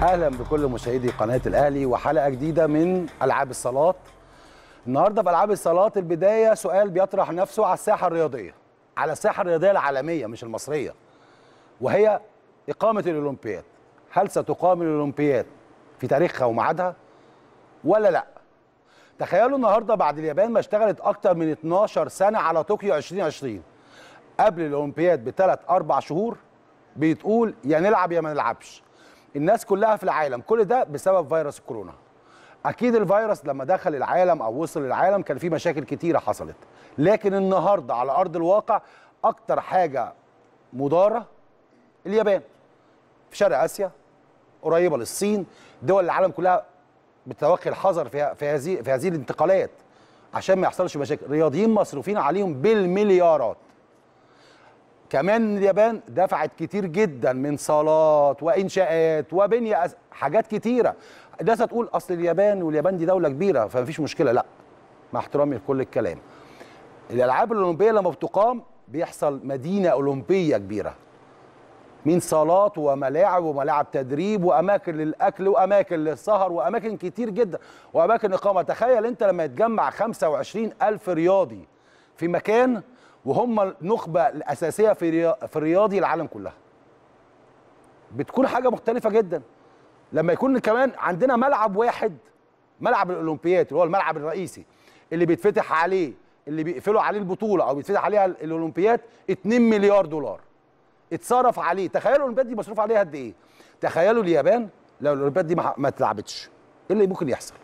اهلا بكل مشاهدي قناه الاهلي وحلقه جديده من العاب الصالات النهارده في العاب الصالات البدايه سؤال بيطرح نفسه على الساحه الرياضيه على الساحه الرياضيه العالميه مش المصريه وهي اقامه الاولمبياد هل ستقام الاولمبياد في تاريخها وميعادها ولا لا تخيلوا النهارده بعد اليابان ما اشتغلت اكتر من 12 سنه على طوكيو 2020 قبل الاولمبياد بثلاث اربع شهور بتقول يا نلعب يا ما نلعبش الناس كلها في العالم كل ده بسبب فيروس الكورونا اكيد الفيروس لما دخل العالم او وصل العالم كان في مشاكل كتيره حصلت لكن النهارده على ارض الواقع اكتر حاجه مضاره اليابان في شرق اسيا قريبه للصين دول العالم كلها بتوخي الحذر في في هذه في هذه الانتقالات عشان ما يحصلش مشاكل رياضيين مصروفين عليهم بالمليارات كمان اليابان دفعت كتير جدا من صالات وانشاءات وبنيه أس... حاجات كتيره الناس هتقول اصل اليابان واليابان دي دوله كبيره فمفيش مشكله لا مع احترامي لكل الكلام الالعاب الاولمبيه لما بتقام بيحصل مدينه اولمبيه كبيره من صالات وملاعب وملاعب تدريب واماكن للاكل واماكن للسهر واماكن كتير جدا واماكن اقامه تخيل انت لما يتجمع 25 الف رياضي في مكان وهم النخبه الاساسيه في في الرياضي العالم كلها بتكون حاجه مختلفه جدا لما يكون كمان عندنا ملعب واحد ملعب الاولمبياد اللي هو الملعب الرئيسي اللي بيتفتح عليه اللي بيقفلوا عليه البطوله او بيتفتح عليها الاولمبياد 2 مليار دولار اتصرف عليه تخيلوا الاولمبياد دي مصروف عليها قد ايه تخيلوا اليابان لو الاولمبياد دي ما اتلعبتش ايه اللي ممكن يحصل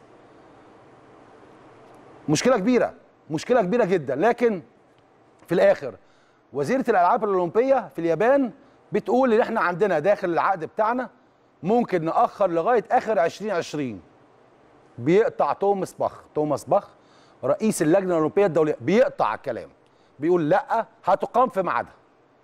مشكله كبيره مشكله كبيره جدا لكن في الاخر وزيره الالعاب الاولمبيه في اليابان بتقول ان احنا عندنا داخل العقد بتاعنا ممكن ناخر لغايه اخر 2020 بيقطع توماس باخ توماس باخ رئيس اللجنه الاولمبيه الدوليه بيقطع الكلام بيقول لا هتقام في ميعادها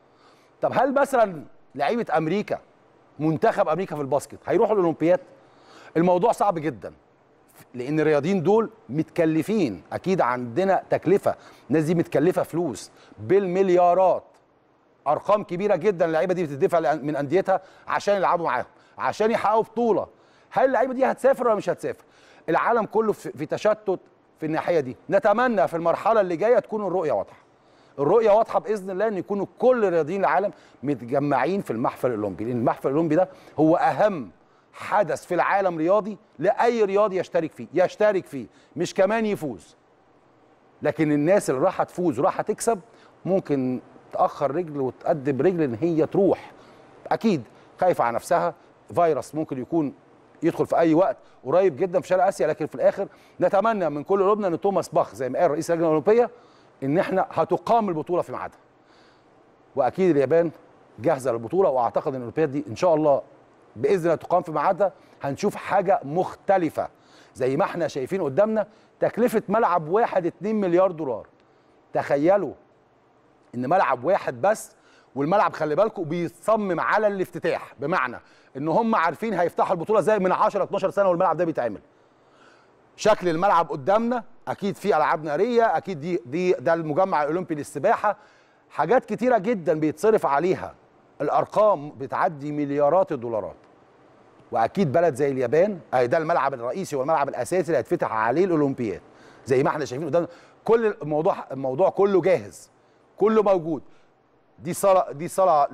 طب هل مثلا لعيبه امريكا منتخب امريكا في الباسكت هيروحوا الاولمبياد الموضوع صعب جدا لان الرياضيين دول متكلفين اكيد عندنا تكلفه الناس دي متكلفه فلوس بالمليارات ارقام كبيره جدا اللعيبه دي بتدفع من انديتها عشان يلعبوا معاهم عشان يحققوا بطوله هل اللعيبه دي هتسافر ولا مش هتسافر العالم كله في تشتت في الناحيه دي نتمنى في المرحله اللي جايه تكون الرؤيه واضحه الرؤيه واضحه باذن الله ان يكونوا كل رياضيين العالم متجمعين في المحفل الاولمبي لان المحفل الاولمبي ده هو اهم حدث في العالم رياضي لاي رياضي يشترك فيه يشترك فيه مش كمان يفوز لكن الناس اللي راح تفوز وراح تكسب ممكن تاخر رجل وتقدم رجل ان هي تروح اكيد خايفه على نفسها فيروس ممكن يكون يدخل في اي وقت قريب جدا في شرق اسيا لكن في الاخر نتمنى من كل قلوبنا ان توماس باخ زي ما قال رئيس اللجنه الاولمبيه ان احنا هتقام البطوله في ميعادها واكيد اليابان جاهزه للبطوله واعتقد ان الاولمبياد دي ان شاء الله باذن الله تقام في ميعادها هنشوف حاجه مختلفه زي ما احنا شايفين قدامنا تكلفه ملعب واحد 2 مليار دولار تخيلوا ان ملعب واحد بس والملعب خلي بالكم بيصمم على الافتتاح بمعنى ان هم عارفين هيفتحوا البطوله زي من 10 12 سنه والملعب ده بيتعمل شكل الملعب قدامنا اكيد في العاب ناريه اكيد دي دي ده المجمع الاولمبي للسباحه حاجات كتيره جدا بيتصرف عليها الارقام بتعدي مليارات الدولارات واكيد بلد زي اليابان اهي ده الملعب الرئيسي والملعب الاساسي اللي هيتفتح عليه الاولمبياد زي ما احنا شايفين قدامنا كل الموضوع الموضوع كله جاهز كله موجود دي صاله دي صاله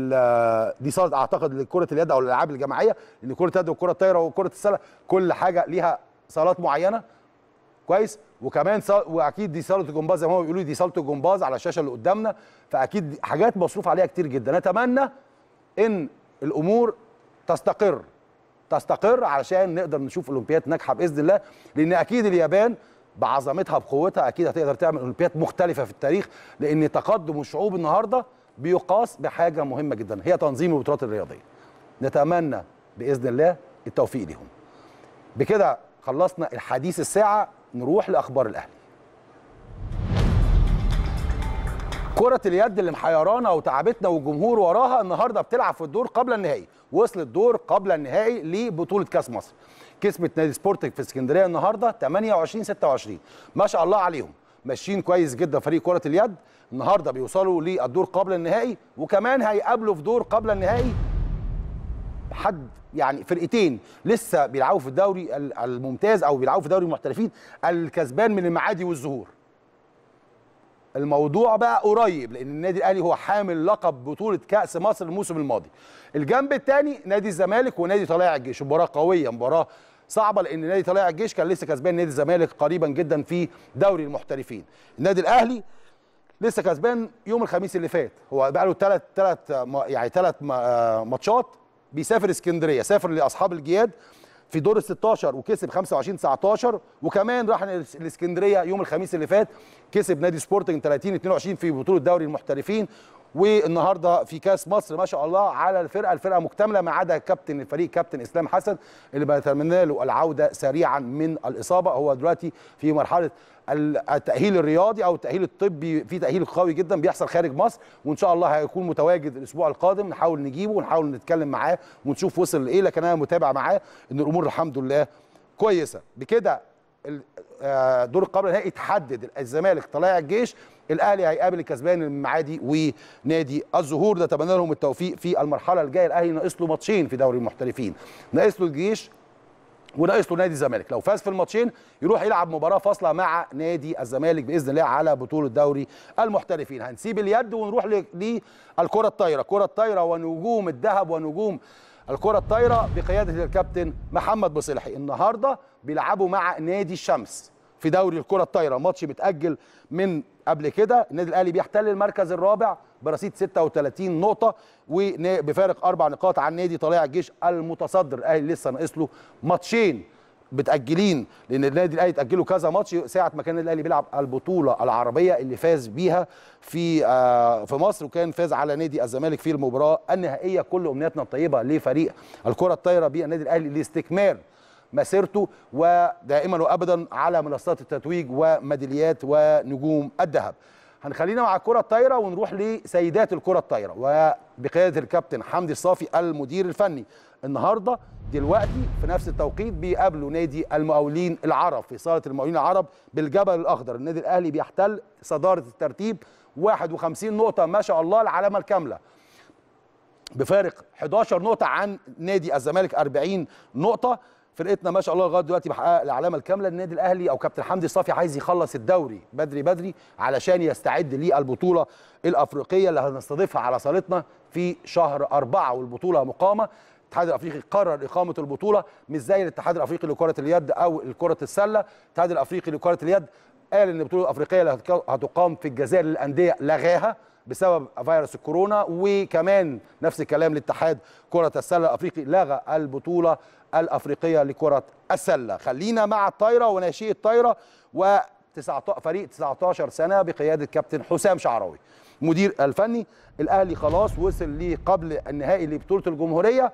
لل دي صاله اعتقد لكره اليد او الالعاب الجماعيه لان كره اليد وكره الطايره وكره السله كل حاجه ليها صالات معينه كويس وكمان صال... واكيد دي صاله الجمباز زي ما هو بيقولوا دي صاله الجمباز على الشاشه اللي قدامنا فاكيد حاجات مصروف عليها كتير جدا نتمنى ان الامور تستقر تستقر علشان نقدر نشوف اولمبياد ناجحه باذن الله لان اكيد اليابان بعظمتها بقوتها اكيد هتقدر تعمل اولمبياد مختلفه في التاريخ لان تقدم الشعوب النهارده بيقاس بحاجه مهمه جدا هي تنظيم البطولات الرياضيه نتمنى باذن الله التوفيق لهم بكده خلصنا الحديث الساعه نروح لاخبار الاهلي كرة اليد اللي محيرانا وتعبتنا والجمهور وراها النهارده بتلعب في الدور قبل النهائي، وصلت دور قبل النهائي لبطولة كأس مصر. كسبت نادي سبورتك في اسكندرية النهارده 28 26 ما شاء الله عليهم ماشيين كويس جدا فريق كرة اليد النهارده بيوصلوا للدور قبل النهائي وكمان هيقابلوا في دور قبل النهائي حد يعني فرقتين لسه بيلعبوا في الدوري ال- الممتاز او بيلعبوا في دوري المحترفين الكسبان من المعادي والزهور الموضوع بقى قريب لان النادي الاهلي هو حامل لقب بطوله كاس مصر الموسم الماضي الجنب الثاني نادي الزمالك ونادي طلائع الجيش مباراه قويه مباراه صعبه لان نادي طلائع الجيش كان لسه كسبان نادي الزمالك قريبا جدا في دوري المحترفين النادي الاهلي لسه كسبان يوم الخميس اللي فات هو بقى له ثلاث ثلاث يعني ثلاث ماتشات بيسافر اسكندريه سافر لاصحاب الجياد في دور ال 16 وكسب 25 19 وكمان راح الاسكندريه يوم الخميس اللي فات كسب نادي سبورتنج 30 22 في بطوله دوري المحترفين والنهارده في كاس مصر ما شاء الله على الفرقه الفرقه مكتمله ما عدا كابتن الفريق كابتن اسلام حسن اللي بنتمنى له العوده سريعا من الاصابه هو دلوقتي في مرحله التاهيل الرياضي او التاهيل الطبي في تاهيل قوي جدا بيحصل خارج مصر وان شاء الله هيكون متواجد الاسبوع القادم نحاول نجيبه ونحاول نتكلم معاه ونشوف وصل لايه لكن انا متابع معاه ان الامور الحمد لله كويسه بكده ال- آه، دور القبل النهائي اتحدد الزمالك طلائع الجيش الاهلي هيقابل الكسبان المعادي ونادي الزهور نتمنى لهم التوفيق في المرحله الجايه الاهلي ناقص له ماتشين في دوري المحترفين ناقص له الجيش وناقص له نادي الزمالك لو فاز في الماتشين يروح يلعب مباراه فاصله مع نادي الزمالك باذن الله على بطوله دوري المحترفين هنسيب اليد ونروح ل- للكره الطايره كره الطايره ونجوم الذهب ونجوم الكره الطايره بقياده الكابتن محمد بصلحي النهارده بيلعبوا مع نادي الشمس في دوري الكره الطايره ماتش متاجل من قبل كده النادي الاهلي بيحتل المركز الرابع برصيد 36 نقطه وبفارق اربع نقاط عن نادي طلائع الجيش المتصدر الاهلي لسه ناقص له ماتشين متاجلين لان النادي الاهلي اتاجلوا كذا ماتش ساعه ما كان النادي الاهلي بيلعب البطوله العربيه اللي فاز بيها في آه في مصر وكان فاز على نادي الزمالك في المباراه النهائيه كل امنياتنا الطيبه لفريق الكره الطايره بالنادي الاهلي لاستكمال مسيرته ودائما وابدا على منصات التتويج وميداليات ونجوم الذهب هنخلينا مع الكره الطايره ونروح لسيدات الكره الطايره وبقياده الكابتن حمدي الصافي المدير الفني النهارده دلوقتي في نفس التوقيت بيقابلوا نادي المقاولين العرب في صاله المقاولين العرب بالجبل الاخضر النادي الاهلي بيحتل صداره الترتيب 51 نقطه ما شاء الله العلامه الكامله بفارق 11 نقطة عن نادي الزمالك 40 نقطة فرقتنا ما شاء الله لغايه دلوقتي محققه العلامه الكامله النادي الاهلي او كابتن حمدي الصافي عايز يخلص الدوري بدري بدري علشان يستعد للبطوله الافريقيه اللي هنستضيفها على صالتنا في شهر أربعة والبطوله مقامه الاتحاد الافريقي قرر اقامه البطوله مش زي الاتحاد الافريقي لكره اليد او كره السله الاتحاد الافريقي لكره اليد قال ان البطوله الافريقيه اللي هتك- هتقام في الجزائر للانديه لغاها بسبب فيروس الكورونا وكمان نفس الكلام لاتحاد كرة السلة الأفريقي لغى البطولة الأفريقية لكرة السلة خلينا مع الطايرة وناشئ الطايرة و فريق 19 سنة بقيادة كابتن حسام شعراوي مدير الفني الأهلي خلاص وصل ليه قبل النهائي لبطولة الجمهورية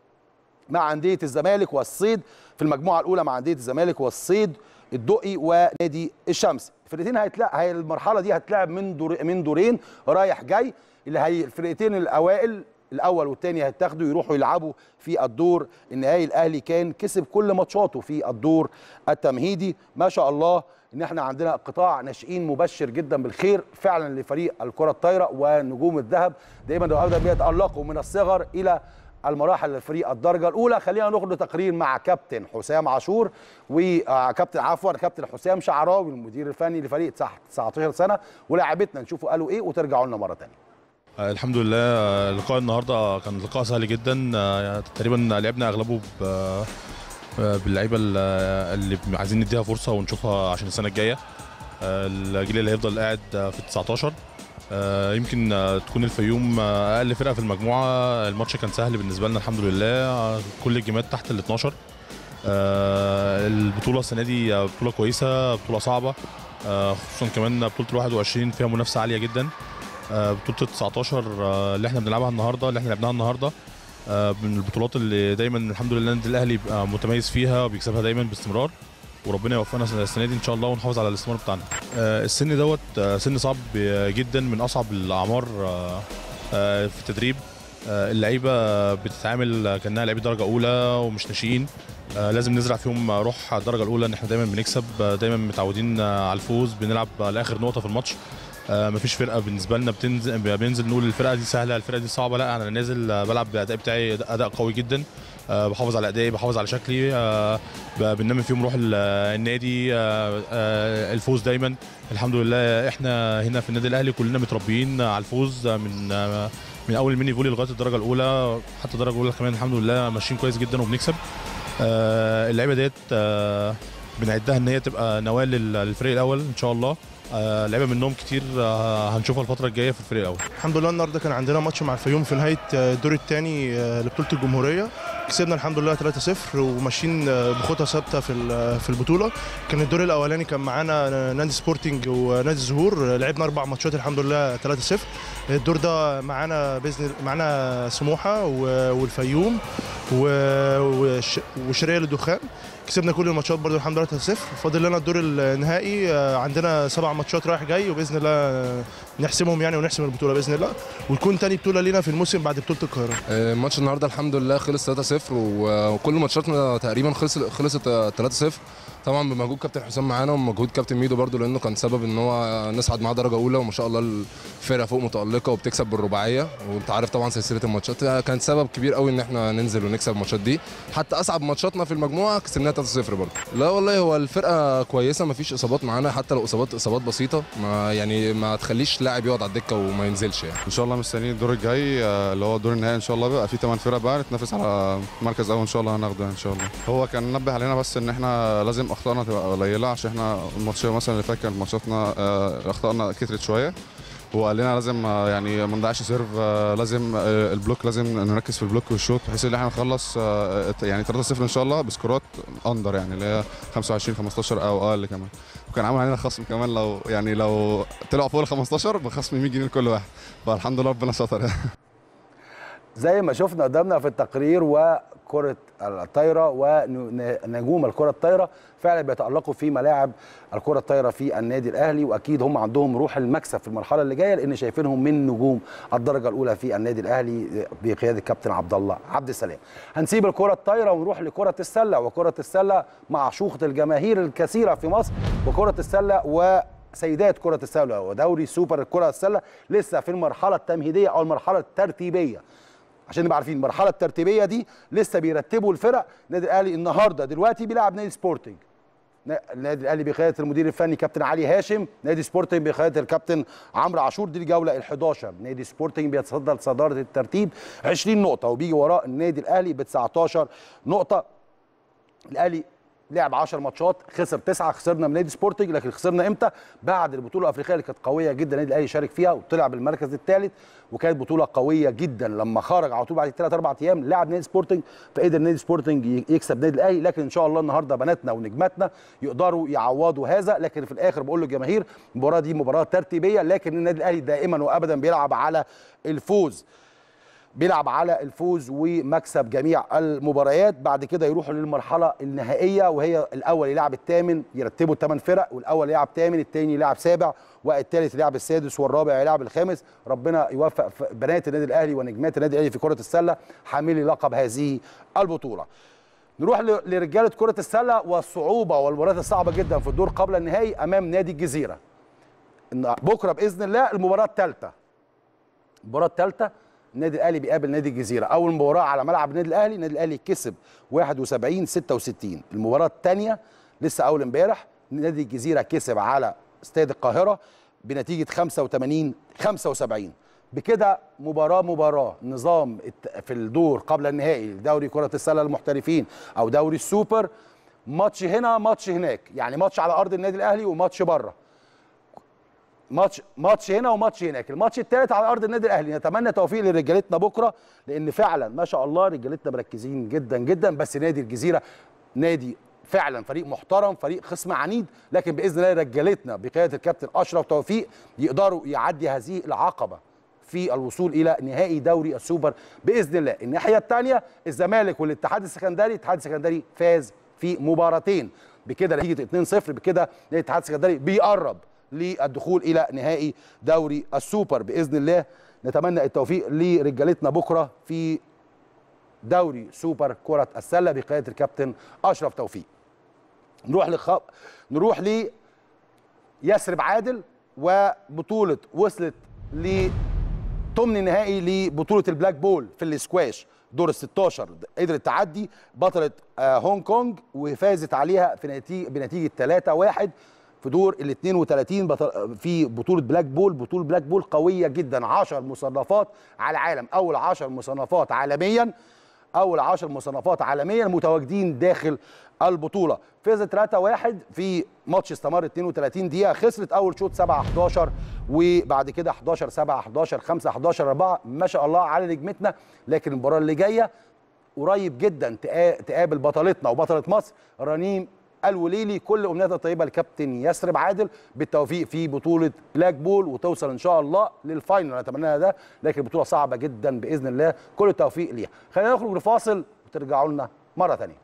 مع أندية الزمالك والصيد في المجموعة الأولى مع أندية الزمالك والصيد الدقي ونادي الشمس الفرقتين هيتلعب هي المرحلة دي هتلعب من دور من دورين رايح جاي اللي هي الفرقتين الأوائل الأول والثاني هيتاخدوا يروحوا يلعبوا في الدور النهائي الأهلي كان كسب كل ماتشاته في الدور التمهيدي ما شاء الله ان احنا عندنا قطاع ناشئين مبشر جدا بالخير فعلا لفريق الكره الطايره ونجوم الذهب دايما وابدا بيتالقوا من الصغر الى المراحل للفريق الدرجه الاولى خلينا ناخد تقرير مع كابتن حسام عاشور وكابتن عفوا كابتن حسام شعراوي المدير الفني لفريق تحت 19 سنه ولاعبتنا نشوفوا قالوا ايه وترجعوا لنا مره ثانيه آه، الحمد لله آه، لقاء النهارده كان لقاء سهل جدا آه، تقريبا لعبنا اغلبه ب- آه، باللعيبه ال- آه، اللي عايزين نديها فرصه ونشوفها عشان السنه الجايه آه، الجيل اللي هيفضل قاعد آه، في ال 19 آه، يمكن آه، تكون الفيوم آه، اقل فرقه في المجموعه الماتش كان سهل بالنسبه لنا الحمد لله آه، كل الجيمات تحت ال 12 آه، البطوله السنه دي آه، بطوله كويسه بطوله صعبه آه، خصوصا كمان بطوله ال 21 فيها منافسه عاليه جدا آه، بطوله 19 آه، اللي احنا بنلعبها النهارده اللي احنا لعبناها النهارده آه، من البطولات اللي دايما الحمد لله النادي الاهلي بيبقى متميز فيها وبيكسبها دايما باستمرار وربنا يوفقنا السنه دي ان شاء الله ونحافظ على الاستمرار بتاعنا آه، السن دوت آه، سن صعب جدا من اصعب الاعمار آه، آه، في التدريب آه، اللعيبه بتتعامل كانها لعيبه درجه اولى ومش ناشئين آه، لازم نزرع فيهم روح الدرجه الاولى ان احنا دايما بنكسب آه، دايما متعودين آه، على الفوز بنلعب لاخر نقطه في الماتش آه، مفيش فرقه بالنسبه لنا بتنزل بننزل نقول الفرقه دي سهله الفرقه دي صعبه لا انا نازل آه، بلعب بالاداء بتاعي اداء قوي جدا آه، بحافظ على ادائي بحافظ على شكلي آه، ب- بننمي فيهم روح ال- النادي آه، آه، الفوز دايما الحمد لله احنا هنا في النادي الاهلي كلنا متربيين على الفوز آه، من آه، من اول الميني فولي لغايه الدرجه الاولى حتى الدرجه الاولى كمان الحمد لله ماشيين كويس جدا وبنكسب آه، اللعيبه ديت آه، بنعدها ان هي تبقى نواه لل- للفريق الاول ان شاء الله آه، لعيبه منهم كتير آه، هنشوفها الفتره الجايه في الفريق الاول الحمد لله النهارده كان عندنا ماتش مع الفيوم في نهايه الدور الثاني لبطوله الجمهوريه كسبنا الحمد لله 3-0 وماشيين بخطى ثابته في ال- في البطوله كان الدور الاولاني كان معانا نادي سبورتنج ونادي الزهور لعبنا اربع ماتشات الحمد لله 3-0 الدور ده معانا باذن معانا سموحه و- والفيوم و- وش- وشرقيه للدخان كسبنا كل الماتشات برضو الحمد لله 3-0 فاضل لنا الدور النهائي آه، عندنا سبع ماتشات رايح جاي وباذن الله نحسمهم يعني ونحسم البطوله باذن الله وتكون تاني بطوله لينا في الموسم بعد بطوله القاهره آه، ماتش النهارده الحمد لله خلص 3-0 و- وكل ماتشاتنا تقريبا خلص خلصت 3-0 طبعا بمجهود كابتن حسام معانا ومجهود كابتن ميدو برضو لانه كان سبب ان هو نصعد معاه درجه اولى وما شاء الله الفرقه فوق متالقه وبتكسب بالرباعيه وانت عارف طبعا سلسله الماتشات كان سبب كبير قوي ان احنا ننزل ونكسب الماتشات دي حتى اصعب ماتشاتنا في المجموعه كسبناها 3-0 برضو لا والله هو الفرقه كويسه ما فيش اصابات معانا حتى لو اصابات اصابات بسيطه ما يعني ما تخليش لاعب يقعد على الدكه وما ينزلش يعني ان شاء الله مستنيين الدور الجاي آه، اللي هو الدور النهائي ان شاء الله بقى في 8 فرق بقى نتنافس على مركز اول ان شاء الله هناخده ان شاء الله هو كان نبه علينا بس ان احنا لازم اخطائنا تبقى قليله عشان احنا الماتش مثلا اللي فات كانت ماتشاتنا آه، اخطائنا كترت شويه وقال لنا لازم آه، يعني ما نضيعش سيرف آه، لازم آه، البلوك لازم نركز في البلوك والشوط بحيث ان احنا نخلص آه، يعني 3-0 ان شاء الله بسكورات اندر يعني اللي هي 25 15 او اقل كمان وكان عامل علينا خصم كمان لو يعني لو طلعوا فوق ال 15 بخصم 100 جنيه لكل واحد فالحمد لله ربنا ستر يعني زي ما شفنا قدامنا في التقرير وكرة الطايرة ونجوم الكرة الطايرة فعلا بيتألقوا في ملاعب الكرة الطايرة في النادي الأهلي وأكيد هم عندهم روح المكسب في المرحلة اللي جاية لأن شايفينهم من نجوم الدرجة الأولى في النادي الأهلي بقيادة الكابتن عبد الله عبد السلام. هنسيب الكرة الطايرة ونروح لكرة السلة وكرة السلة مع شوخة الجماهير الكثيرة في مصر وكرة السلة و سيدات كرة السلة ودوري سوبر الكرة السلة لسه في المرحلة التمهيدية أو المرحلة الترتيبية عشان نبقى عارفين المرحله الترتيبيه دي لسه بيرتبوا الفرق النادي الاهلي النهارده دلوقتي بيلعب نادي سبورتنج نا- النادي الاهلي بقياده المدير الفني كابتن علي هاشم نادي سبورتنج بقياده الكابتن عمرو عاشور دي الجوله ال11 نادي سبورتنج بيتصدر صداره الترتيب 20 نقطه وبيجي وراء النادي الاهلي ب 19 نقطه الاهلي لعب 10 ماتشات خسر تسعه خسرنا من نادي سبورتنج لكن خسرنا امتى؟ بعد البطوله الافريقيه اللي كانت قويه جدا النادي الاهلي شارك فيها وطلع بالمركز الثالث وكانت بطوله قويه جدا لما خرج على طول بعد ثلاث اربع ايام لعب نادي سبورتنج فقدر نادي سبورتنج ي- يكسب نادي الاهلي لكن ان شاء الله النهارده بناتنا ونجماتنا يقدروا يعوضوا هذا لكن في الاخر بقول للجماهير المباراه دي مباراه ترتيبيه لكن النادي الاهلي دائما وابدا بيلعب على الفوز بيلعب على الفوز ومكسب جميع المباريات بعد كده يروحوا للمرحله النهائيه وهي الاول يلعب الثامن يرتبوا الثمان فرق والاول يلعب ثامن الثاني يلعب سابع والثالث يلعب السادس والرابع يلعب الخامس ربنا يوفق ف- بنات النادي الاهلي ونجمات النادي الاهلي في كره السله حاملي لقب هذه البطوله نروح ل- لرجاله كره السله والصعوبه والمباريات الصعبه جدا في الدور قبل النهائي امام نادي الجزيره إن بكره باذن الله المباراه الثالثه المباراه الثالثه النادي الاهلي بيقابل نادي الجزيره اول مباراه على ملعب النادي الاهلي النادي الاهلي كسب 71 66 المباراه الثانيه لسه اول امبارح نادي الجزيره كسب على استاد القاهره بنتيجه 85 75 بكده مباراه مباراه نظام الت- في الدور قبل النهائي دوري كره السله المحترفين او دوري السوبر ماتش هنا ماتش هناك يعني ماتش على ارض النادي الاهلي وماتش بره ماتش ماتش هنا وماتش هناك الماتش الثالث على ارض النادي الاهلي نتمنى توفيق لرجالتنا بكره لان فعلا ما شاء الله رجالتنا مركزين جدا جدا بس نادي الجزيره نادي فعلا فريق محترم فريق خصم عنيد لكن باذن الله رجالتنا بقياده الكابتن اشرف توفيق يقدروا يعدي هذه العقبه في الوصول الى نهائي دوري السوبر باذن الله الناحيه الثانيه الزمالك والاتحاد السكندري الاتحاد السكندري فاز في مباراتين بكده نتيجه 2-0 بكده الاتحاد السكندري بيقرب للدخول الى نهائي دوري السوبر باذن الله نتمنى التوفيق لرجالتنا بكره في دوري سوبر كره السله بقياده الكابتن اشرف توفيق نروح لخ... نروح ل يسرب عادل وبطوله وصلت ل ثمن نهائي لبطوله البلاك بول في الاسكواش دور ال 16 قدرت تعدي بطله آه، هونج كونج وفازت عليها في نتيجه بنتيجه 3-1 في دور ال 32 بطل في بطوله بلاك بول بطوله بلاك بول قويه جدا 10 مصنفات على العالم اول 10 مصنفات عالميا اول 10 مصنفات عالميا متواجدين داخل البطوله فازت 3-1 في ماتش استمر 32 دقيقه خسرت اول شوط 7 11 وبعد كده 11 7 11 5 11 4 ما شاء الله على نجمتنا لكن المباراه اللي جايه قريب جدا تقا- تقابل بطلتنا وبطله مصر رنيم الوليلي كل امنياتنا الطيبه لكابتن يسرب عادل بالتوفيق في بطوله بلاك بول وتوصل ان شاء الله للفاينل نتمنى لها ده لكن بطوله صعبه جدا باذن الله كل التوفيق ليها خلينا نخرج لفاصل وترجعوا لنا مره ثانيه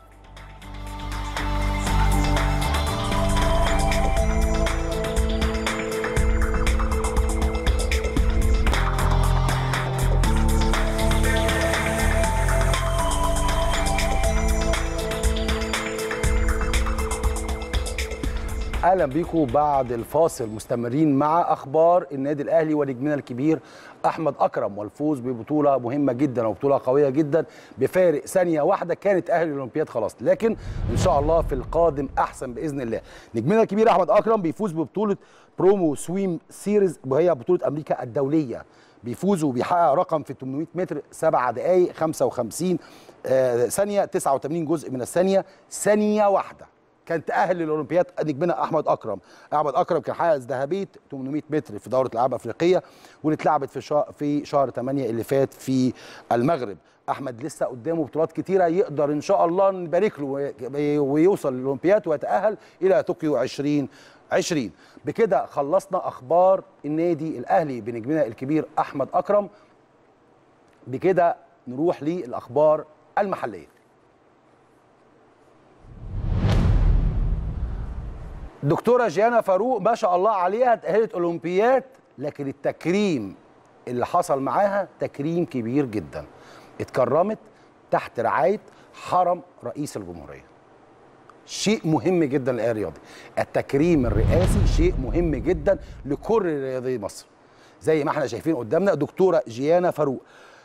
اهلا بيكم بعد الفاصل مستمرين مع اخبار النادي الاهلي ونجمنا الكبير احمد اكرم والفوز ببطوله مهمه جدا وبطوله قويه جدا بفارق ثانيه واحده كانت اهلي الاولمبياد خلاص لكن ان شاء الله في القادم احسن باذن الله نجمنا الكبير احمد اكرم بيفوز ببطوله برومو سويم سيريز وهي بطوله امريكا الدوليه بيفوز وبيحقق رقم في 800 متر 7 دقائق 55 آه، ثانيه 89 جزء من الثانيه ثانيه واحده كان تأهل للأولمبياد نجمنا أحمد أكرم أحمد أكرم كان حقق ذهبية 800 متر في دورة الألعاب الأفريقية واللي اتلعبت في شهر في شهر 8 اللي فات في المغرب أحمد لسه قدامه بطولات كتيرة يقدر إن شاء الله نبارك له وي- ويوصل للأولمبياد ويتأهل إلى طوكيو 2020 بكده خلصنا أخبار النادي الأهلي بنجمنا الكبير أحمد أكرم بكده نروح للأخبار المحلية دكتوره جيانا فاروق ما شاء الله عليها تأهلت اولمبياد لكن التكريم اللي حصل معاها تكريم كبير جدا اتكرمت تحت رعايه حرم رئيس الجمهوريه شيء مهم جدا للاي رياضي التكريم الرئاسي شيء مهم جدا لكل رياضي مصر زي ما احنا شايفين قدامنا دكتوره جيانا فاروق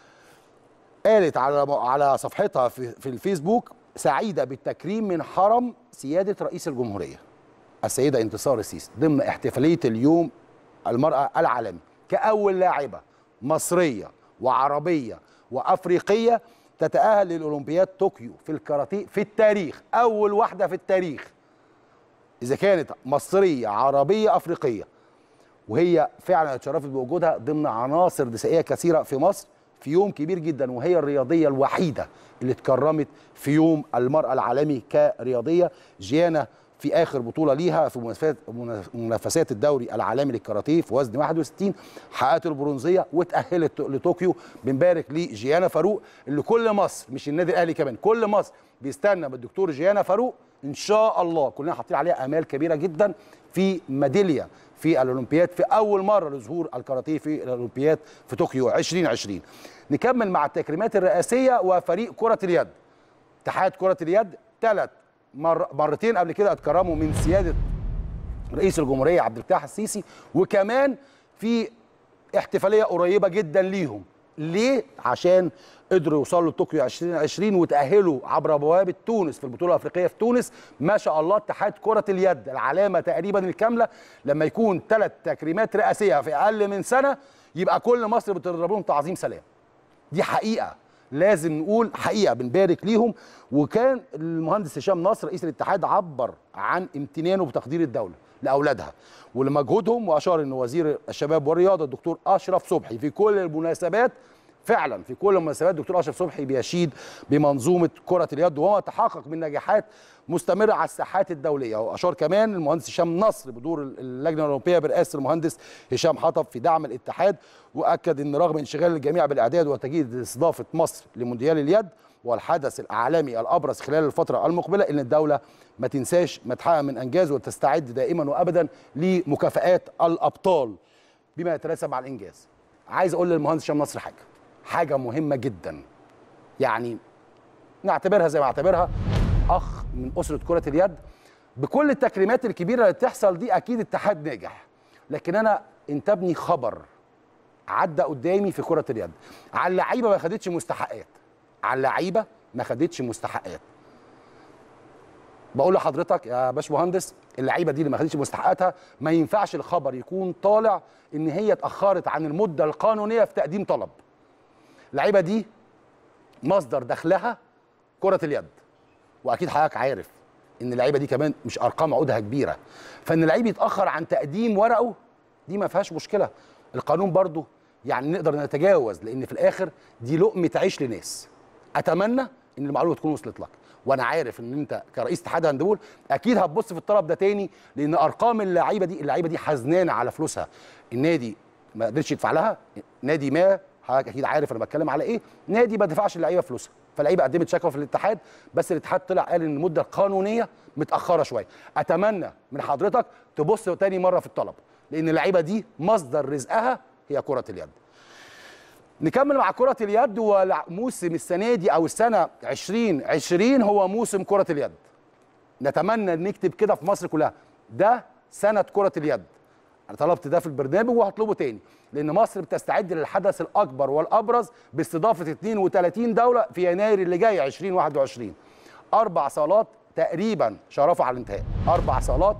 قالت على على صفحتها في, في الفيسبوك سعيده بالتكريم من حرم سياده رئيس الجمهوريه السيده انتصار السيسي ضمن احتفاليه اليوم المراه العالمي كاول لاعبه مصريه وعربيه وافريقيه تتاهل للاولمبياد طوكيو في الكاراتيه في التاريخ اول واحده في التاريخ اذا كانت مصريه عربيه افريقيه وهي فعلا اتشرفت بوجودها ضمن عناصر نسائيه كثيره في مصر في يوم كبير جدا وهي الرياضيه الوحيده اللي اتكرمت في يوم المراه العالمي كرياضيه جيانا في اخر بطوله ليها في منافسات منافسات الدوري العالمي للكاراتيه في وزن 61 حققت البرونزيه وتاهلت لطوكيو بنبارك لجيانا فاروق اللي كل مصر مش النادي الاهلي كمان كل مصر بيستنى بالدكتور جيانا فاروق ان شاء الله كلنا حاطين عليها امال كبيره جدا في ميداليه في الاولمبياد في اول مره لظهور الكاراتيه في الاولمبياد في طوكيو 2020 نكمل مع التكريمات الرئاسيه وفريق كره اليد اتحاد كره اليد ثلاث مر مرتين قبل كده اتكرموا من سياده رئيس الجمهوريه عبد الفتاح السيسي وكمان في احتفاليه قريبه جدا ليهم ليه عشان قدروا يوصلوا لطوكيو 2020 وتاهلوا عبر بوابه تونس في البطوله الافريقيه في تونس ما شاء الله اتحاد كره اليد العلامه تقريبا الكامله لما يكون ثلاث تكريمات رئاسيه في اقل من سنه يبقى كل مصر بتضرب لهم تعظيم سلام دي حقيقه لازم نقول حقيقه بنبارك ليهم وكان المهندس هشام نصر رئيس الاتحاد عبر عن امتنانه بتقدير الدوله لاولادها ولمجهودهم واشار ان وزير الشباب والرياضه الدكتور اشرف صبحي في كل المناسبات فعلا في كل المناسبات الدكتور اشرف صبحي بيشيد بمنظومه كره اليد وهو تحقق من نجاحات مستمره على الساحات الدوليه واشار كمان المهندس هشام نصر بدور اللجنه الاوروبيه برئاسه المهندس هشام حطب في دعم الاتحاد واكد ان رغم انشغال الجميع بالاعداد وتجهيز استضافه مصر لمونديال اليد والحدث الاعلامي الابرز خلال الفتره المقبله ان الدوله ما تنساش ما تحقق من انجاز وتستعد دائما وابدا لمكافئات الابطال بما يتناسب مع الانجاز عايز اقول للمهندس هشام نصر حاجه حاجه مهمه جدا يعني نعتبرها زي ما اعتبرها اخ من اسره كره اليد بكل التكريمات الكبيره اللي بتحصل دي اكيد اتحاد ناجح لكن انا انتابني خبر عدى قدامي في كره اليد على اللعيبه ما خدتش مستحقات على اللعيبه ما خدتش مستحقات بقول لحضرتك يا باشمهندس اللعيبه دي اللي ما خدتش مستحقاتها ما ينفعش الخبر يكون طالع ان هي اتاخرت عن المده القانونيه في تقديم طلب اللعيبه دي مصدر دخلها كره اليد واكيد حضرتك عارف ان اللعيبه دي كمان مش ارقام عقودها كبيره فان اللعيب يتاخر عن تقديم ورقه دي ما فيهاش مشكله القانون برضو يعني نقدر نتجاوز لان في الاخر دي لقمه عيش لناس اتمنى ان المعلومه تكون وصلت لك وانا عارف ان انت كرئيس اتحاد هاندبول اكيد هتبص في الطلب ده تاني لان ارقام اللعيبه دي اللعيبه دي حزنانه على فلوسها النادي ما قدرش يدفع لها نادي ما حضرتك اكيد عارف انا بتكلم على ايه نادي ما دفعش اللعيبه فلوسها فاللعيبه قدمت شكوى في الاتحاد بس الاتحاد طلع قال ان المده القانونيه متاخره شويه اتمنى من حضرتك تبص تاني مره في الطلب لان اللعيبه دي مصدر رزقها هي كره اليد نكمل مع كرة اليد وموسم السنة دي أو السنة 2020 هو موسم كرة اليد نتمنى نكتب كده في مصر كلها ده سنة كرة اليد أنا طلبت ده في البرنامج وهطلبه تاني لأن مصر بتستعد للحدث الأكبر والأبرز باستضافة 32 دولة في يناير اللي جاي 2021 أربع صالات تقريبا شرفوا على الانتهاء أربع صالات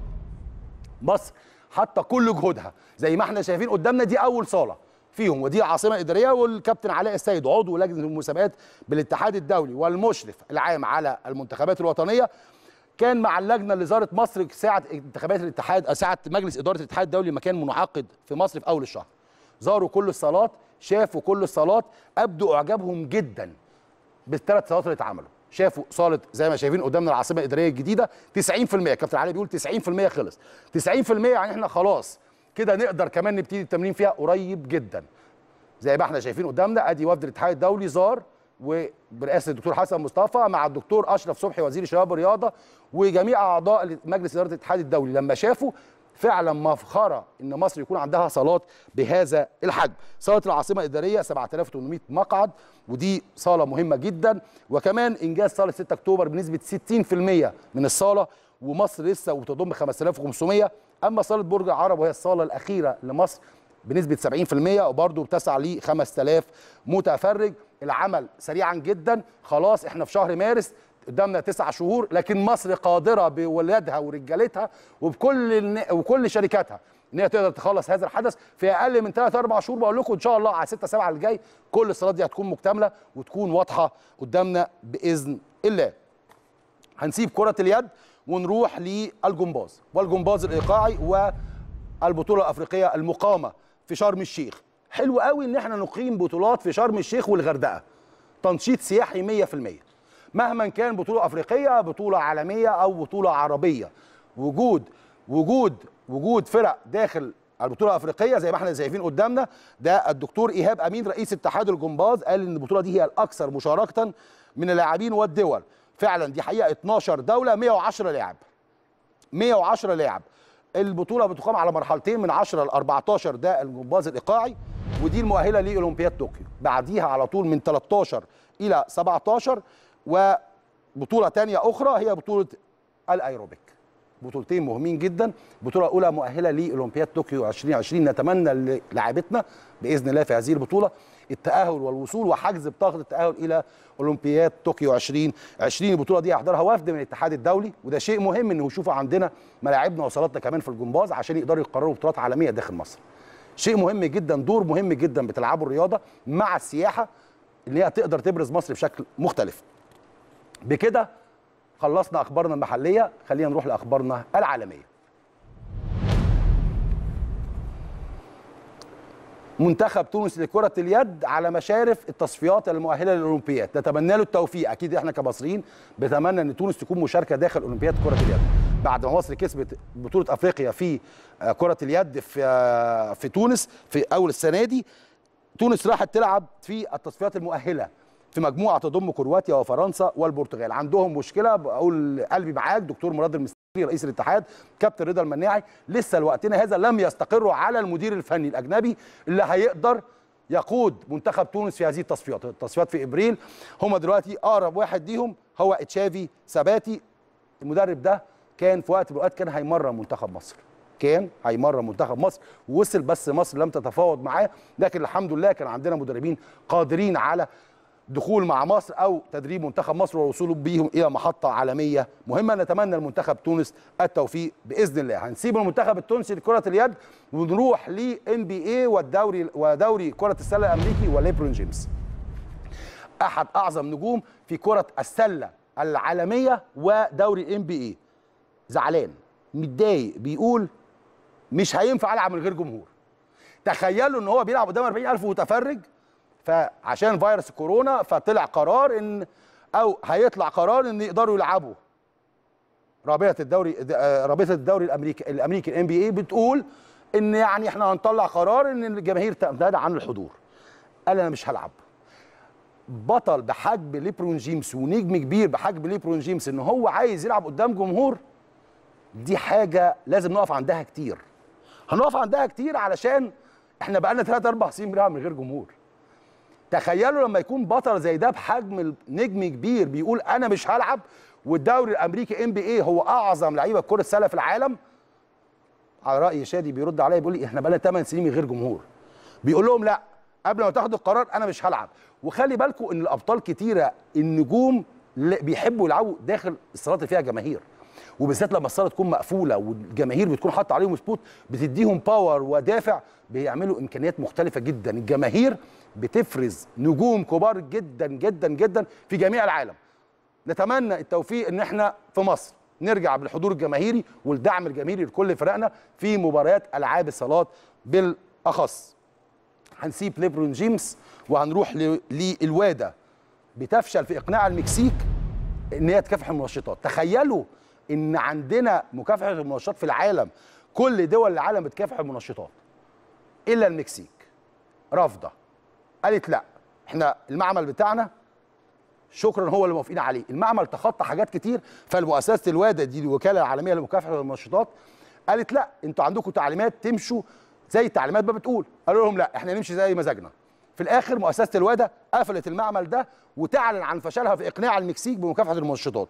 مصر حتى كل جهودها زي ما احنا شايفين قدامنا دي أول صالة فيهم ودي العاصمه الاداريه والكابتن علاء السيد عضو لجنه المسابقات بالاتحاد الدولي والمشرف العام على المنتخبات الوطنيه كان مع اللجنه اللي زارت مصر ساعه انتخابات الاتحاد ساعه مجلس اداره الاتحاد الدولي لما كان منعقد في مصر في اول الشهر زاروا كل الصالات شافوا كل الصالات ابدوا اعجابهم جدا بالثلاث صالات اللي اتعملوا شافوا صاله زي ما شايفين قدامنا العاصمه الاداريه الجديده 90% كابتن علي بيقول 90% خلص 90% يعني احنا خلاص كده نقدر كمان نبتدي التمرين فيها قريب جدا زي ما احنا شايفين قدامنا ادي وفد الاتحاد الدولي زار وبرئاسه الدكتور حسن مصطفى مع الدكتور اشرف صبحي وزير الشباب والرياضه وجميع اعضاء مجلس اداره الاتحاد الدولي لما شافوا فعلا مفخره ان مصر يكون عندها صالات بهذا الحجم صاله العاصمه الاداريه 7800 مقعد ودي صاله مهمه جدا وكمان انجاز صاله 6 اكتوبر بنسبه 60% من الصاله ومصر لسه وتضم 5500 اما صاله برج العرب وهي الصاله الاخيره لمصر بنسبه 70% وبرضه بتسعى ل 5000 متفرج العمل سريعا جدا خلاص احنا في شهر مارس قدامنا تسع شهور لكن مصر قادره بولادها ورجالتها وبكل الن... وكل شركاتها ان هي تقدر تخلص هذا الحدث في اقل من 3 4 شهور بقول لكم ان شاء الله على 6 7 اللي جاي كل الصالات دي هتكون مكتمله وتكون واضحه قدامنا باذن الله. هنسيب كره اليد ونروح للجمباز والجمباز الايقاعي والبطوله الافريقيه المقامه في شرم الشيخ حلو قوي ان احنا نقيم بطولات في شرم الشيخ والغردقه تنشيط سياحي 100% مهما كان بطوله افريقيه بطوله عالميه او بطوله عربيه وجود وجود وجود فرق داخل البطوله الافريقيه زي ما احنا شايفين قدامنا ده الدكتور ايهاب امين رئيس اتحاد الجمباز قال ان البطوله دي هي الاكثر مشاركه من اللاعبين والدول فعلا دي حقيقه 12 دوله 110 لاعب 110 لاعب البطوله بتقام على مرحلتين من 10 ل 14 ده الجمباز الايقاعي ودي المؤهله لاولمبياد طوكيو بعديها على طول من 13 الى 17 وبطوله ثانيه اخرى هي بطوله الايروبيك بطولتين مهمين جدا البطوله الاولى مؤهله لاولمبياد طوكيو 2020 نتمنى للاعبتنا باذن الله في هذه البطوله التاهل والوصول وحجز بطاقه التاهل الى اولمبياد طوكيو 2020 البطوله دي هيحضرها وفد من الاتحاد الدولي وده شيء مهم انه يشوفوا عندنا ملاعبنا وصالاتنا كمان في الجمباز عشان يقدروا يقرروا بطولات عالميه داخل مصر شيء مهم جدا دور مهم جدا بتلعبه الرياضه مع السياحه ان هي تقدر تبرز مصر بشكل مختلف بكده خلصنا اخبارنا المحليه خلينا نروح لاخبارنا العالميه منتخب تونس لكرة اليد على مشارف التصفيات المؤهلة للأولمبياد نتمنى له التوفيق أكيد إحنا كمصريين بنتمنى أن تونس تكون مشاركة داخل أولمبياد كرة اليد بعد ما مصر كسبت بطولة أفريقيا في كرة اليد في في تونس في أول السنة دي تونس راحت تلعب في التصفيات المؤهلة في مجموعة تضم كرواتيا وفرنسا والبرتغال عندهم مشكلة بقول قلبي معاك دكتور مراد المستري رئيس الاتحاد كابتن رضا المناعي لسه لوقتنا هذا لم يستقروا على المدير الفني الاجنبي اللي هيقدر يقود منتخب تونس في هذه التصفيات التصفيات في ابريل هم دلوقتي اقرب واحد ليهم هو تشافي سباتي المدرب ده كان في وقت من الاوقات كان هيمرن منتخب مصر كان هيمرن منتخب مصر ووصل بس مصر لم تتفاوض معاه لكن الحمد لله كان عندنا مدربين قادرين على دخول مع مصر او تدريب منتخب مصر والوصول بيهم الى محطه عالميه مهمه نتمنى لمنتخب تونس التوفيق باذن الله هنسيب المنتخب التونسي لكره اليد ونروح لان بي اي والدوري ودوري كره السله الامريكي وليبرون جيمس احد اعظم نجوم في كره السله العالميه ودوري الام بي اي زعلان متضايق بيقول مش هينفع العب من غير جمهور تخيلوا ان هو بيلعب قدام 40000 متفرج فعشان فيروس كورونا فطلع قرار ان او هيطلع قرار ان يقدروا يلعبوا رابطه الدوري آه، رابطه الدوري الامريكي الامريكي الام بي اي بتقول ان يعني احنا هنطلع قرار ان الجماهير تمتنع عن الحضور قال انا مش هلعب بطل بحجم ليبرون جيمس ونجم كبير بحجم ليبرون جيمس ان هو عايز يلعب قدام جمهور دي حاجه لازم نقف عندها كتير هنقف عندها كتير علشان احنا بقالنا 3 4 سنين بنلعب من غير جمهور تخيلوا لما يكون بطل زي ده بحجم نجم كبير بيقول انا مش هلعب والدوري الامريكي ام بي اي هو اعظم لعيبه كره السله في العالم على راي شادي بيرد عليا بيقول لي احنا بقالنا 8 سنين من غير جمهور بيقول لهم لا قبل ما تاخدوا القرار انا مش هلعب وخلي بالكم ان الابطال كتيره النجوم ل- بيحبوا يلعبوا داخل الصالات اللي فيها جماهير وبالذات لما الصاله تكون مقفوله والجماهير بتكون حاطه عليهم سبوت بتديهم باور ودافع بيعملوا امكانيات مختلفه جدا الجماهير بتفرز نجوم كبار جدا جدا جدا في جميع العالم نتمنى التوفيق ان احنا في مصر نرجع بالحضور الجماهيري والدعم الجماهيري لكل فرقنا في مباريات العاب الصالات بالاخص هنسيب ليبرون جيمس وهنروح ل- للواده بتفشل في اقناع المكسيك ان هي تكافح المنشطات تخيلوا ان عندنا مكافحه المنشطات في العالم كل دول العالم بتكافح المنشطات الا المكسيك رافضه قالت لا احنا المعمل بتاعنا شكرا هو اللي موافقين عليه المعمل تخطى حاجات كتير فالمؤسسه الواده دي الوكاله العالميه لمكافحه المنشطات قالت لا انتوا عندكم تعليمات تمشوا زي التعليمات ما بتقول قالوا لهم لا احنا نمشي زي مزاجنا في الاخر مؤسسه الواده قفلت المعمل ده وتعلن عن فشلها في اقناع المكسيك بمكافحه المنشطات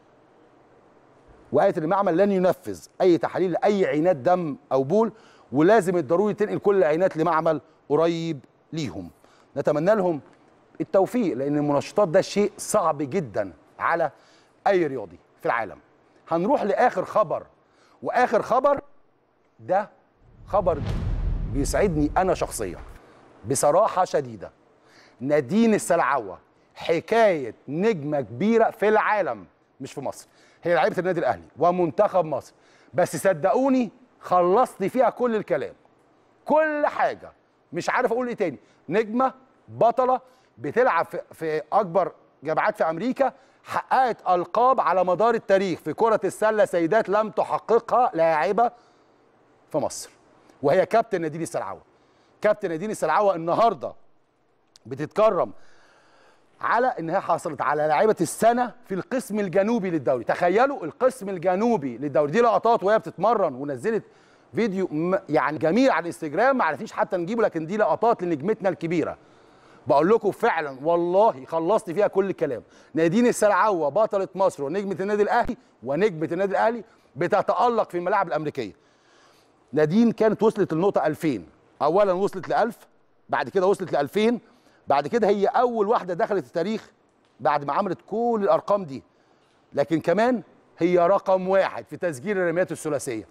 وقالت ان المعمل لن ينفذ اي تحاليل لاي عينات دم او بول ولازم الضروري تنقل كل العينات لمعمل قريب ليهم نتمنى لهم التوفيق لان المنشطات ده شيء صعب جدا على اي رياضي في العالم هنروح لاخر خبر واخر خبر ده خبر بيسعدني انا شخصيا بصراحه شديده نادين السلعوه حكايه نجمه كبيره في العالم مش في مصر هي لعيبه النادي الاهلي ومنتخب مصر بس صدقوني خلصت فيها كل الكلام كل حاجه مش عارف اقول ايه تاني نجمه بطله بتلعب في, في اكبر جامعات في امريكا حققت القاب على مدار التاريخ في كره السله سيدات لم تحققها لاعبه في مصر وهي كابتن نادين السلعوه كابتن نادين السلعوه النهارده بتتكرم على انها حصلت على لاعيبه السنه في القسم الجنوبي للدوري تخيلوا القسم الجنوبي للدوري دي لقطات وهي بتتمرن ونزلت فيديو م- يعني جميل على الانستجرام ما عرفنيش حتى نجيبه لكن دي لقطات لنجمتنا الكبيره بقول لكم فعلا والله خلصت فيها كل الكلام نادين السلعوه بطله مصر ونجمه النادي الاهلي ونجمه النادي الاهلي بتتالق في الملاعب الامريكيه نادين كانت وصلت للنقطه 2000 اولا وصلت ل 1000 بعد كده وصلت ل 2000 بعد كده هي اول واحده دخلت التاريخ بعد ما عملت كل الارقام دي لكن كمان هي رقم واحد في تسجيل الرميات الثلاثيه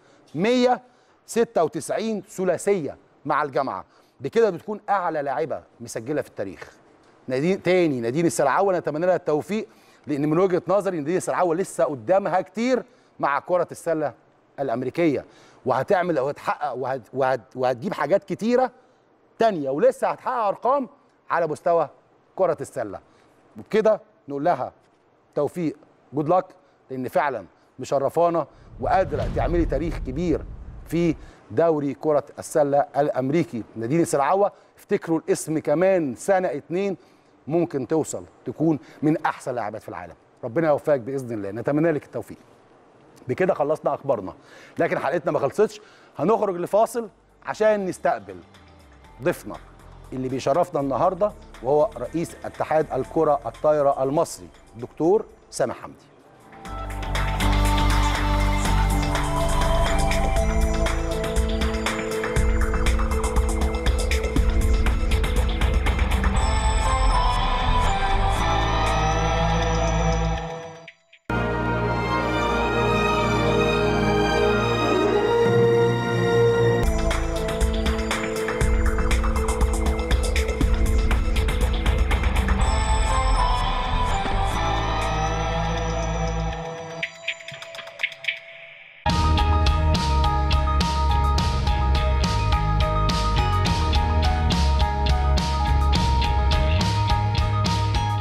196 ثلاثيه مع الجامعه بكده بتكون اعلى لاعبه مسجله في التاريخ نادين تاني نادين السلعوه نتمنى لها التوفيق لان من وجهه نظري نادين السلعوه لسه قدامها كتير مع كره السله الامريكيه وهتعمل وهتحقق وهت وهت وهتجيب حاجات كتيره تانية ولسه هتحقق ارقام على مستوى كره السله وبكده نقول لها توفيق جود لك لان فعلا مشرفانا وقادره تعملي تاريخ كبير في دوري كره السله الامريكي نادين السلعوه افتكروا الاسم كمان سنه اتنين ممكن توصل تكون من احسن لاعبات في العالم ربنا يوفقك باذن الله نتمنى لك التوفيق بكده خلصنا اخبارنا لكن حلقتنا ما خلصتش هنخرج لفاصل عشان نستقبل ضيفنا اللي بيشرفنا النهارده وهو رئيس اتحاد الكره الطايره المصري دكتور سامح حمدي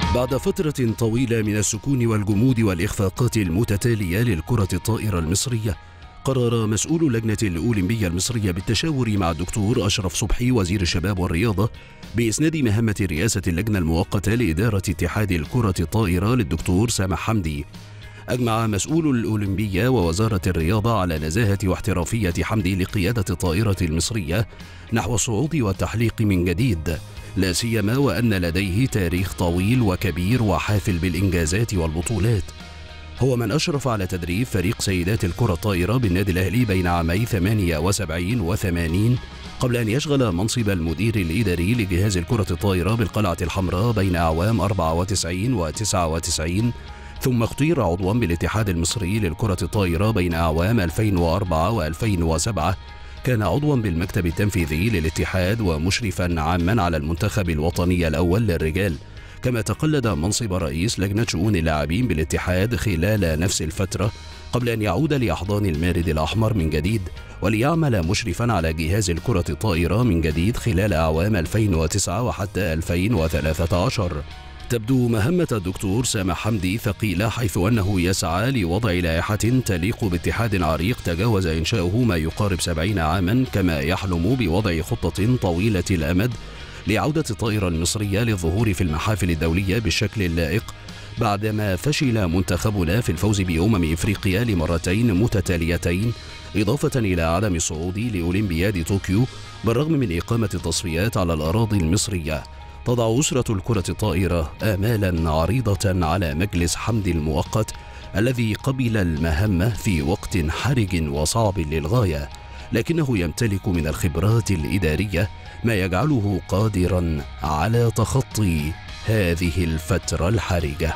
بعد فترة طويلة من السكون والجمود والإخفاقات المتتالية للكرة الطائرة المصرية قرر مسؤول اللجنة الأولمبية المصرية بالتشاور مع الدكتور أشرف صبحي وزير الشباب والرياضة بإسناد مهمة رئاسة اللجنة المؤقتة لإدارة اتحاد الكرة الطائرة للدكتور سامح حمدي أجمع مسؤول الأولمبية ووزارة الرياضة على نزاهة واحترافية حمدي لقيادة الطائرة المصرية نحو الصعود والتحليق من جديد لا سيما وأن لديه تاريخ طويل وكبير وحافل بالإنجازات والبطولات هو من أشرف على تدريب فريق سيدات الكرة الطائرة بالنادي الأهلي بين عامي 78 و 80 قبل أن يشغل منصب المدير الإداري لجهاز الكرة الطائرة بالقلعة الحمراء بين أعوام 94 و 99 ثم اختير عضوا بالاتحاد المصري للكرة الطائرة بين أعوام 2004 و 2007 كان عضوا بالمكتب التنفيذي للاتحاد ومشرفا عاما على المنتخب الوطني الأول للرجال كما تقلد منصب رئيس لجنة شؤون اللاعبين بالاتحاد خلال نفس الفترة قبل أن يعود لأحضان المارد الأحمر من جديد وليعمل مشرفا على جهاز الكرة الطائرة من جديد خلال أعوام 2009 وحتى 2013 تبدو مهمة الدكتور سامح حمدي ثقيلة حيث أنه يسعى لوضع لائحة تليق باتحاد عريق تجاوز إنشاؤه ما يقارب سبعين عاما كما يحلم بوضع خطة طويلة الأمد لعودة الطائرة المصرية للظهور في المحافل الدولية بالشكل اللائق بعدما فشل منتخبنا في الفوز بأمم إفريقيا لمرتين متتاليتين إضافة إلى عدم الصعود لأولمبياد طوكيو بالرغم من إقامة التصفيات على الأراضي المصرية تضع أسرة الكرة الطائرة آمالا عريضة على مجلس حمد المؤقت الذي قبل المهمة في وقت حرج وصعب للغاية لكنه يمتلك من الخبرات الإدارية ما يجعله قادرا على تخطي هذه الفترة الحرجة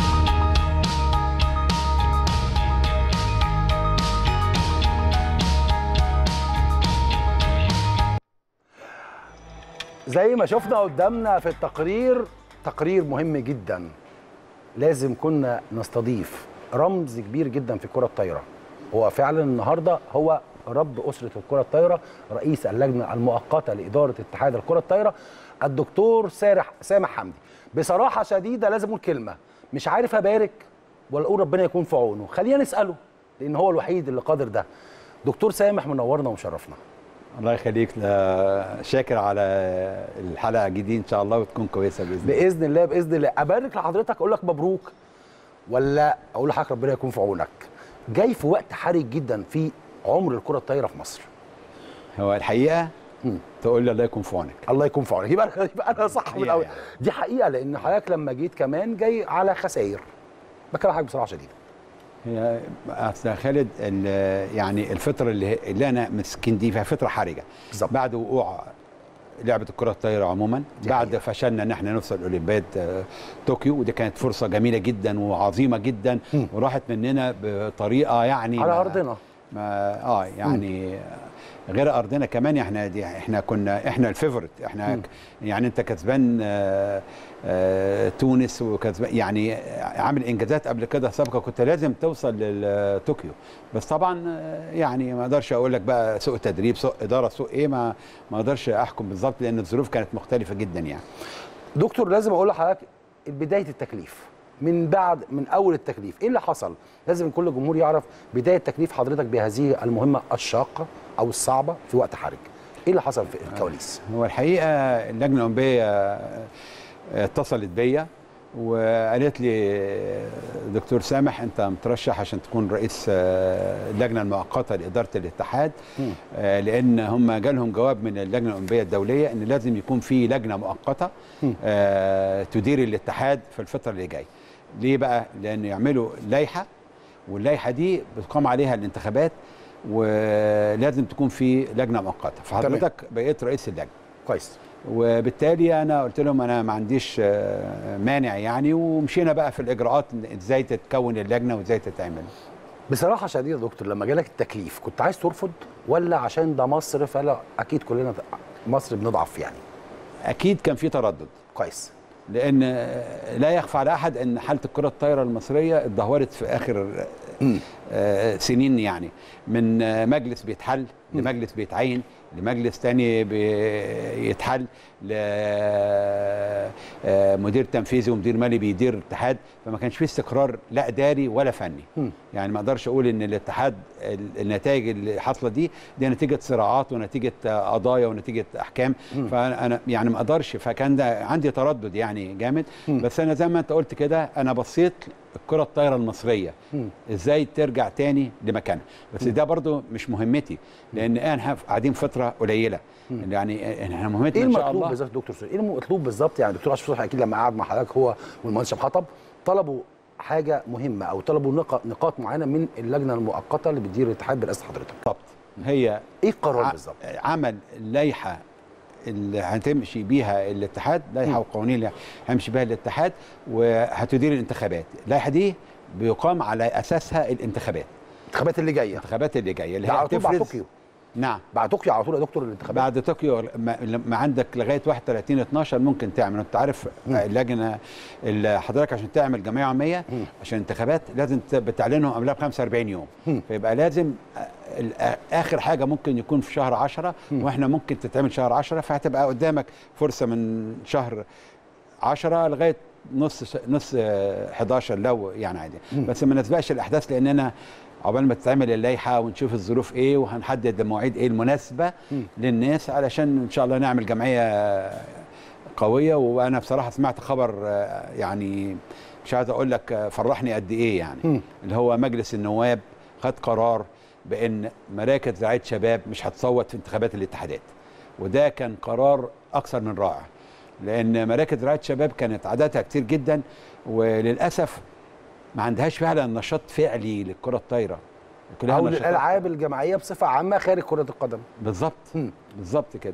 زي ما شفنا قدامنا في التقرير تقرير مهم جدا لازم كنا نستضيف رمز كبير جدا في الكره الطايره هو فعلا النهارده هو رب اسره الكره الطايره رئيس اللجنه المؤقته لاداره اتحاد الكره الطايره الدكتور سارح سامح حمدي بصراحه شديده لازم اقول كلمه مش عارف ابارك ولا اقول ربنا يكون في عونه خلينا نساله لان هو الوحيد اللي قادر ده دكتور سامح منورنا ومشرفنا الله يخليك لا- شاكر على الحلقه الجديده ان شاء الله وتكون كويسه باذن الله باذن الله باذن الله ابارك لحضرتك اقول لك مبروك ولا اقول لحضرتك ربنا يكون في عونك جاي في وقت حرج جدا في عمر الكره الطايره في مصر هو الحقيقه مم. تقول لي الله يكون في عونك الله يكون في عونك يبقى يبقى انا صح من حقيقة الاول يعني. دي حقيقه لان حضرتك لما جيت كمان جاي على خسائر بكره حضرتك بصراحه شديده هي أصل يا خالد ال- يعني الفتره اللي, اللي انا مسكين دي فيها فتره حرجه بالظبط. بعد وقوع لعبه الكره الطايره عموما دي بعد حقيقة. فشلنا ان احنا نوصل اولمبياد آه، طوكيو ودي كانت فرصه جميله جدا وعظيمه جدا مم. وراحت مننا بطريقه يعني على ما- ارضنا ما اه يعني غير ارضنا كمان احنا دي احنا كنا احنا الفيفورت احنا مم. ك- يعني انت كسبان آه آه تونس وكسبان يعني عامل انجازات قبل كده سابقه كنت لازم توصل لطوكيو بس طبعا آه، يعني ما اقدرش اقول لك بقى سوء تدريب سوء اداره سوء ايه ما ما اقدرش احكم بالظبط لان الظروف كانت مختلفه جدا يعني دكتور لازم اقول لحضرتك بدايه التكليف من بعد من اول التكليف ايه اللي حصل لازم كل الجمهور يعرف بدايه تكليف حضرتك بهذه المهمه الشاقه او الصعبه في وقت حرج ايه اللي حصل في الكواليس هو الحقيقه اللجنه الاولمبيه اتصلت بيا وقالت لي دكتور سامح انت مترشح عشان تكون رئيس آه، اللجنه المؤقته لاداره الاتحاد مم. آه، لان هم جالهم جواب من اللجنه الاولمبيه الدوليه ان لازم يكون في لجنه مؤقته مم. آه، تدير الاتحاد في الفتره اللي جايه ليه بقى لان يعملوا لائحه واللائحه دي بتقام عليها الانتخابات ولازم تكون في لجنه مؤقته فحضرتك بقيت رئيس اللجنه كويس وبالتالي انا قلت لهم انا ما عنديش آه، مانع يعني ومشينا بقى في الاجراءات ازاي تتكون اللجنه وازاي تتعمل بصراحه شديده يا دكتور لما جالك التكليف كنت عايز ترفض ولا عشان ده مصر فلا اكيد كلنا مصر بنضعف يعني اكيد كان في تردد كويس لان آه، لا يخفى على احد ان حاله الكره الطايره المصريه اتدهورت في اخر مم. آه، سنين يعني من آه، مجلس بيتحل لمجلس بيتعين لمجلس تاني بيتحل لمدير تنفيذي ومدير مالي بيدير اتحاد فما كانش فيه استقرار لا اداري ولا فني يعني ما اقدرش اقول ان الاتحاد ال- النتائج اللي حاصله دي دي نتيجه صراعات ونتيجه آه، قضايا ونتيجه احكام فانا يعني ما اقدرش فكان ده عندي تردد يعني جامد بس انا زي ما انت قلت كده انا بصيت الكره الطايره المصريه ازاي ترجع تاني لمكانها بس ده برضو مش مهمتي لان احنا قاعدين فتره قليله يعني احنا مهمتنا ايه ان شاء المطلوب الله بالظبط دكتور سوري ايه المطلوب بالظبط يعني دكتور اشرف صبحي اكيد لما قعد مع حضرتك هو والمهندس شاب حطب طلبوا حاجه مهمه او طلبوا نق- نقاط معينه من اللجنه المؤقته اللي بتدير الاتحاد برئاسه حضرتك بالظبط هي ايه القرار ع- بالظبط عمل لائحه اللي هتمشي بيها الاتحاد لائحه وقوانين اللي هيمشي بيها الاتحاد وهتدير الانتخابات اللائحه دي بيقام على اساسها الانتخابات الانتخابات اللي جايه الانتخابات اللي جايه اللي ده هي على طول بعد هتفرز- طوكيو نعم بعد طوكيو على طول يا دكتور الانتخابات بعد طوكيو ما, ما عندك لغايه 31 12 ممكن تعمل انت عارف اللجنه اللي حضرتك عشان تعمل جمعيه عاميه عشان انتخابات لازم ت- بتعلنهم قبلها ب 45 يوم فيبقى لازم آه، ال- آه، اخر حاجه ممكن يكون في شهر 10 واحنا ممكن تتعمل شهر 10 فهتبقى قدامك فرصه من شهر 10 لغايه نص ش- نص آه، 11 لو يعني عادي بس ما نسبقش الاحداث لاننا عقبال ما تتعمل اللائحه ونشوف الظروف ايه وهنحدد المواعيد ايه المناسبه للناس علشان ان شاء الله نعمل جمعيه قويه وانا بصراحه سمعت خبر آه، يعني مش عايز اقول لك آه، فرحني قد ايه يعني اللي هو مجلس النواب خد قرار بان مراكز رعايه شباب مش هتصوت في انتخابات الاتحادات وده كان قرار اكثر من رائع لان مراكز رعايه شباب كانت عددها كتير جدا وللاسف ما عندهاش فعلا نشاط فعلي للكره الطايره كلها او نشاطات- الالعاب الجماعيه بصفه عامه خارج كره القدم بالظبط مم. بالظبط كده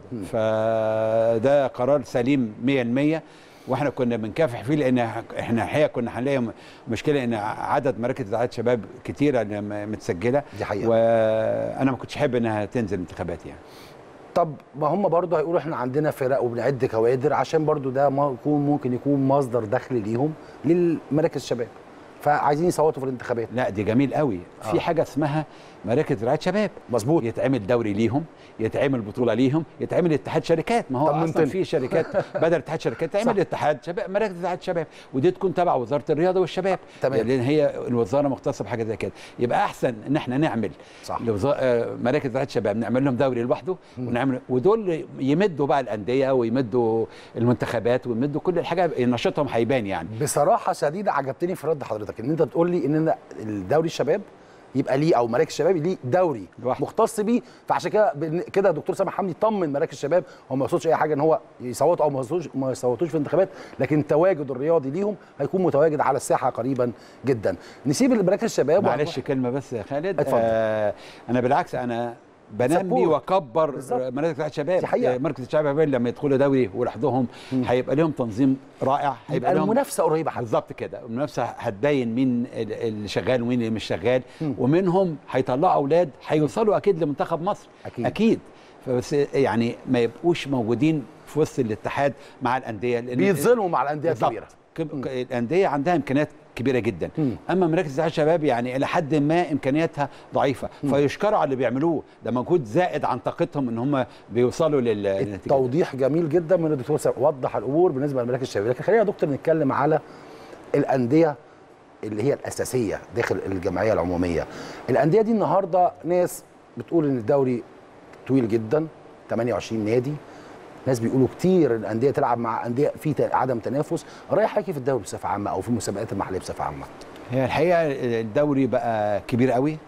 فده قرار سليم 100% واحنا كنا بنكافح فيه لان احنا الحقيقه كنا هنلاقي م- مشكله ان عدد مراكز رعايه شباب كتيره اللي م- متسجله دي حقيقة. وانا ما كنتش احب انها تنزل انتخابات يعني طب ما هم برضه هيقولوا احنا عندنا فرق وبنعد كوادر عشان برضه ده ما يكون ممكن يكون مصدر دخل ليهم للمراكز الشباب فعايزين يصوتوا في الانتخابات لا دي جميل قوي آه. في حاجه اسمها مراكز رعايه شباب مظبوط يتعمل دوري ليهم يتعمل بطوله ليهم يتعمل اتحاد شركات ما هو طب اصلا منطقي. في شركات بدل اتحاد شركات صح. تعمل اتحاد شباب مراكز اتحاد شباب ودي تكون تبع وزاره الرياضه والشباب تمام. لان هي الوزاره مختصه بحاجه زي كده يبقى احسن ان احنا نعمل صح. لوزا- آه، مراكز رعايه شباب نعمل لهم دوري لوحده ونعمل ودول يمدوا بقى الانديه ويمدوا المنتخبات ويمدوا كل الحاجه نشاطهم هيبان يعني بصراحه شديده عجبتني في رد حضرتك ان انت بتقول لي ان أنا الدوري الشباب يبقى ليه او مراكز الشباب ليه دوري لوحده. مختص بيه فعشان كده بن- كده دكتور سامح حمدي طمن مراكز الشباب هو ما يقصدش اي حاجه ان هو يصوتوا او ما يصوتوش ما يصوتوش في الانتخابات لكن التواجد الرياضي ليهم هيكون متواجد على الساحه قريبا جدا نسيب مراكز الشباب معلش وهنروح- كلمه بس يا خالد اتفضل. آه انا بالعكس انا بنمي Support. واكبر بالظبط. مراكز الشباب دي حقيقة. آه، مركز الشباب لما يدخلوا دوري ولوحدهم هيبقى لهم تنظيم رائع يبقى هيبقى لهم المنافسه قريبه حتى بالظبط كده المنافسه هتبين مين ال- اللي شغال ومين اللي مش شغال ومنهم هيطلعوا اولاد هيوصلوا اكيد لمنتخب مصر أكيد. اكيد فبس يعني ما يبقوش موجودين في وسط الاتحاد مع الانديه لأن- بيتظلموا مع الانديه بالظبط. الكبيره كب- ك- الانديه عندها امكانيات كبيره جدا اما مراكز الدعايه الشباب يعني الى حد ما امكانياتها ضعيفه فيشكروا على اللي بيعملوه ده مجهود زائد عن طاقتهم ان هم بيوصلوا لل- للنتيجه دي. التوضيح جميل جدا من الدكتور سامح وضح الامور بالنسبه لمراكز الشباب لكن خلينا يا دكتور نتكلم على الانديه اللي هي الاساسيه داخل الجمعيه العموميه الانديه دي النهارده ناس بتقول ان الدوري طويل جدا 28 نادي ناس بيقولوا كتير الانديه تلعب مع انديه في ت- عدم تنافس رايح حكي في الدوري بصفه عامه او في المسابقات المحليه بصفه عامه هي الحقيقه الدوري بقى كبير قوي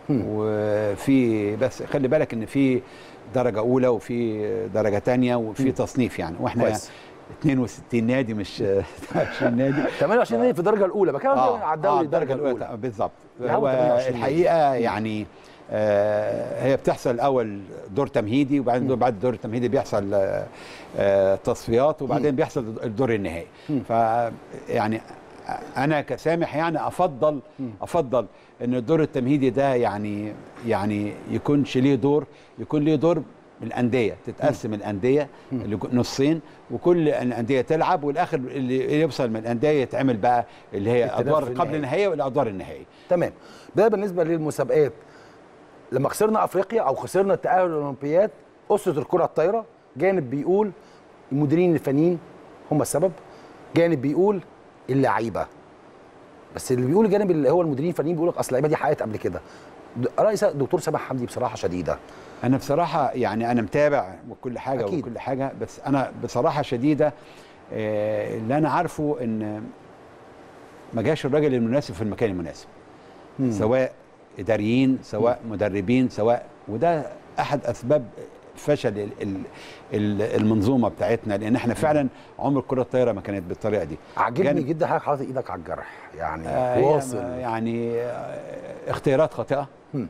وفي بس خلي بالك ان في درجه اولى وفي درجه تانية وفي تصنيف يعني واحنا كويس. 62 نادي مش 20 نادي 28 نادي في الدرجه الاولى بكلم على الدوري الدرجه الاولى طبعاً، بالظبط لا، هو هو 28 الحقيقه يعني آه هي بتحصل الاول دور تمهيدي وبعدين دور بعد الدور التمهيدي بيحصل آه آه تصفيات وبعدين بيحصل الدور النهائي ف يعني انا كسامح يعني افضل افضل ان الدور التمهيدي ده يعني يعني يكونش ليه دور يكون ليه دور الانديه تتقسم الانديه لج- نصين وكل الانديه تلعب والاخر اللي يوصل من الانديه يتعمل بقى اللي هي التنافس ادوار النهائي. قبل النهائيه والادوار النهائيه تمام ده بالنسبه للمسابقات لما خسرنا افريقيا او خسرنا التاهل للاولمبياد اسره الكره الطايره جانب بيقول المديرين الفنيين هم السبب جانب بيقول اللعيبه بس اللي بيقول الجانب اللي هو المديرين الفنيين بيقول لك اصل اللعيبه دي حققت قبل كده د- راي س- دكتور سامح حمدي بصراحه شديده انا بصراحه يعني انا متابع وكل حاجه أكيد. وكل حاجه بس انا بصراحه شديده آه، اللي انا عارفه ان ما جاش الراجل المناسب في المكان المناسب مم. سواء اداريين سواء مدربين سواء وده احد اسباب فشل ال- ال- ال- المنظومه بتاعتنا لان احنا فعلا عمر الكره الطايره ما كانت بالطريقه دي عجبني جانب- جدا حضرتك حاطط ايدك على الجرح يعني آه، هي واصل يعني آه، اختيارات خاطئه مم.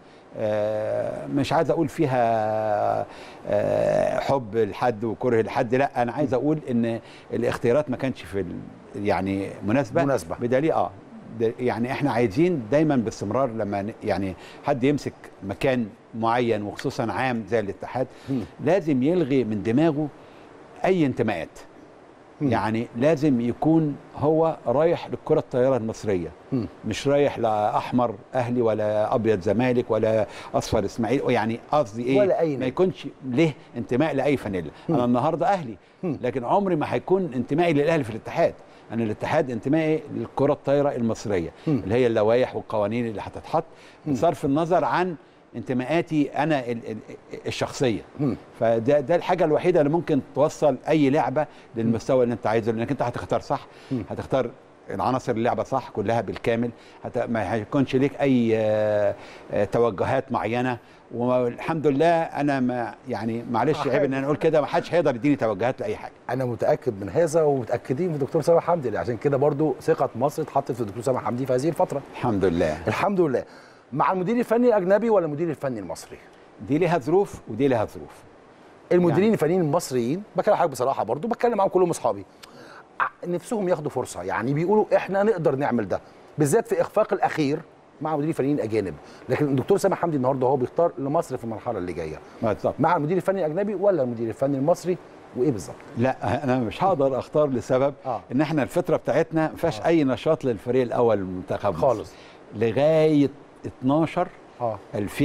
آه، مش عايز اقول فيها آه، حب لحد وكره لحد لا انا عايز اقول ان الاختيارات ما كانش في ال- يعني مناسبه مناسبة. بدليل اه ده- يعني احنا عايزين دايما باستمرار لما ن- يعني حد يمسك مكان معين وخصوصا عام زي الاتحاد مم. لازم يلغي من دماغه اي انتماءات مم. يعني لازم يكون هو رايح للكره الطائره المصريه مم. مش رايح لا احمر اهلي ولا ابيض زمالك ولا اصفر اسماعيل يعني قصدي ايه ولا أي ما نادي. يكونش له انتماء لاي فانيلا انا النهارده اهلي مم. لكن عمري ما هيكون انتمائي للاهلي في الاتحاد انا الاتحاد انتمائي للكره الطايره المصريه مم. اللي هي اللوائح والقوانين اللي هتتحط بصرف النظر عن انتماءاتي انا ال- ال- الشخصيه مم. فده ده الحاجه الوحيده اللي ممكن توصل اي لعبه للمستوى اللي انت عايزه لانك انت هتختار صح هتختار العناصر اللعبه صح كلها بالكامل هت... ما هيكونش ليك اي آه، آه، توجهات معينه والحمد لله انا ما يعني معلش عيب ان انا اقول كده ما حدش هيقدر يديني توجهات لاي حاجه انا متاكد من هذا ومتاكدين من دكتور سامح حمدي عشان كده برضو ثقه مصر اتحطت في الدكتور سامح حمدي في هذه الفتره الحمد لله الحمد لله مع المدير الفني الاجنبي ولا المدير الفني المصري دي ليها ظروف ودي ليها ظروف المديرين يعني. الفنيين المصريين بكلم حضرتك بصراحه برضو بتكلم معاهم كلهم اصحابي ع- نفسهم ياخدوا فرصه يعني بيقولوا احنا نقدر نعمل ده بالذات في اخفاق الاخير مع مديرين فنيين اجانب لكن الدكتور سامح حمدي النهارده هو بيختار لمصر في المرحله اللي جايه بالظبط مع المدير الفني الاجنبي ولا المدير الفني المصري وايه بالظبط لا انا مش هقدر اختار لسبب آه. ان احنا الفتره بتاعتنا ما فيهاش اي نشاط للفريق الاول المنتخب مصر. خالص. لغايه 12 اه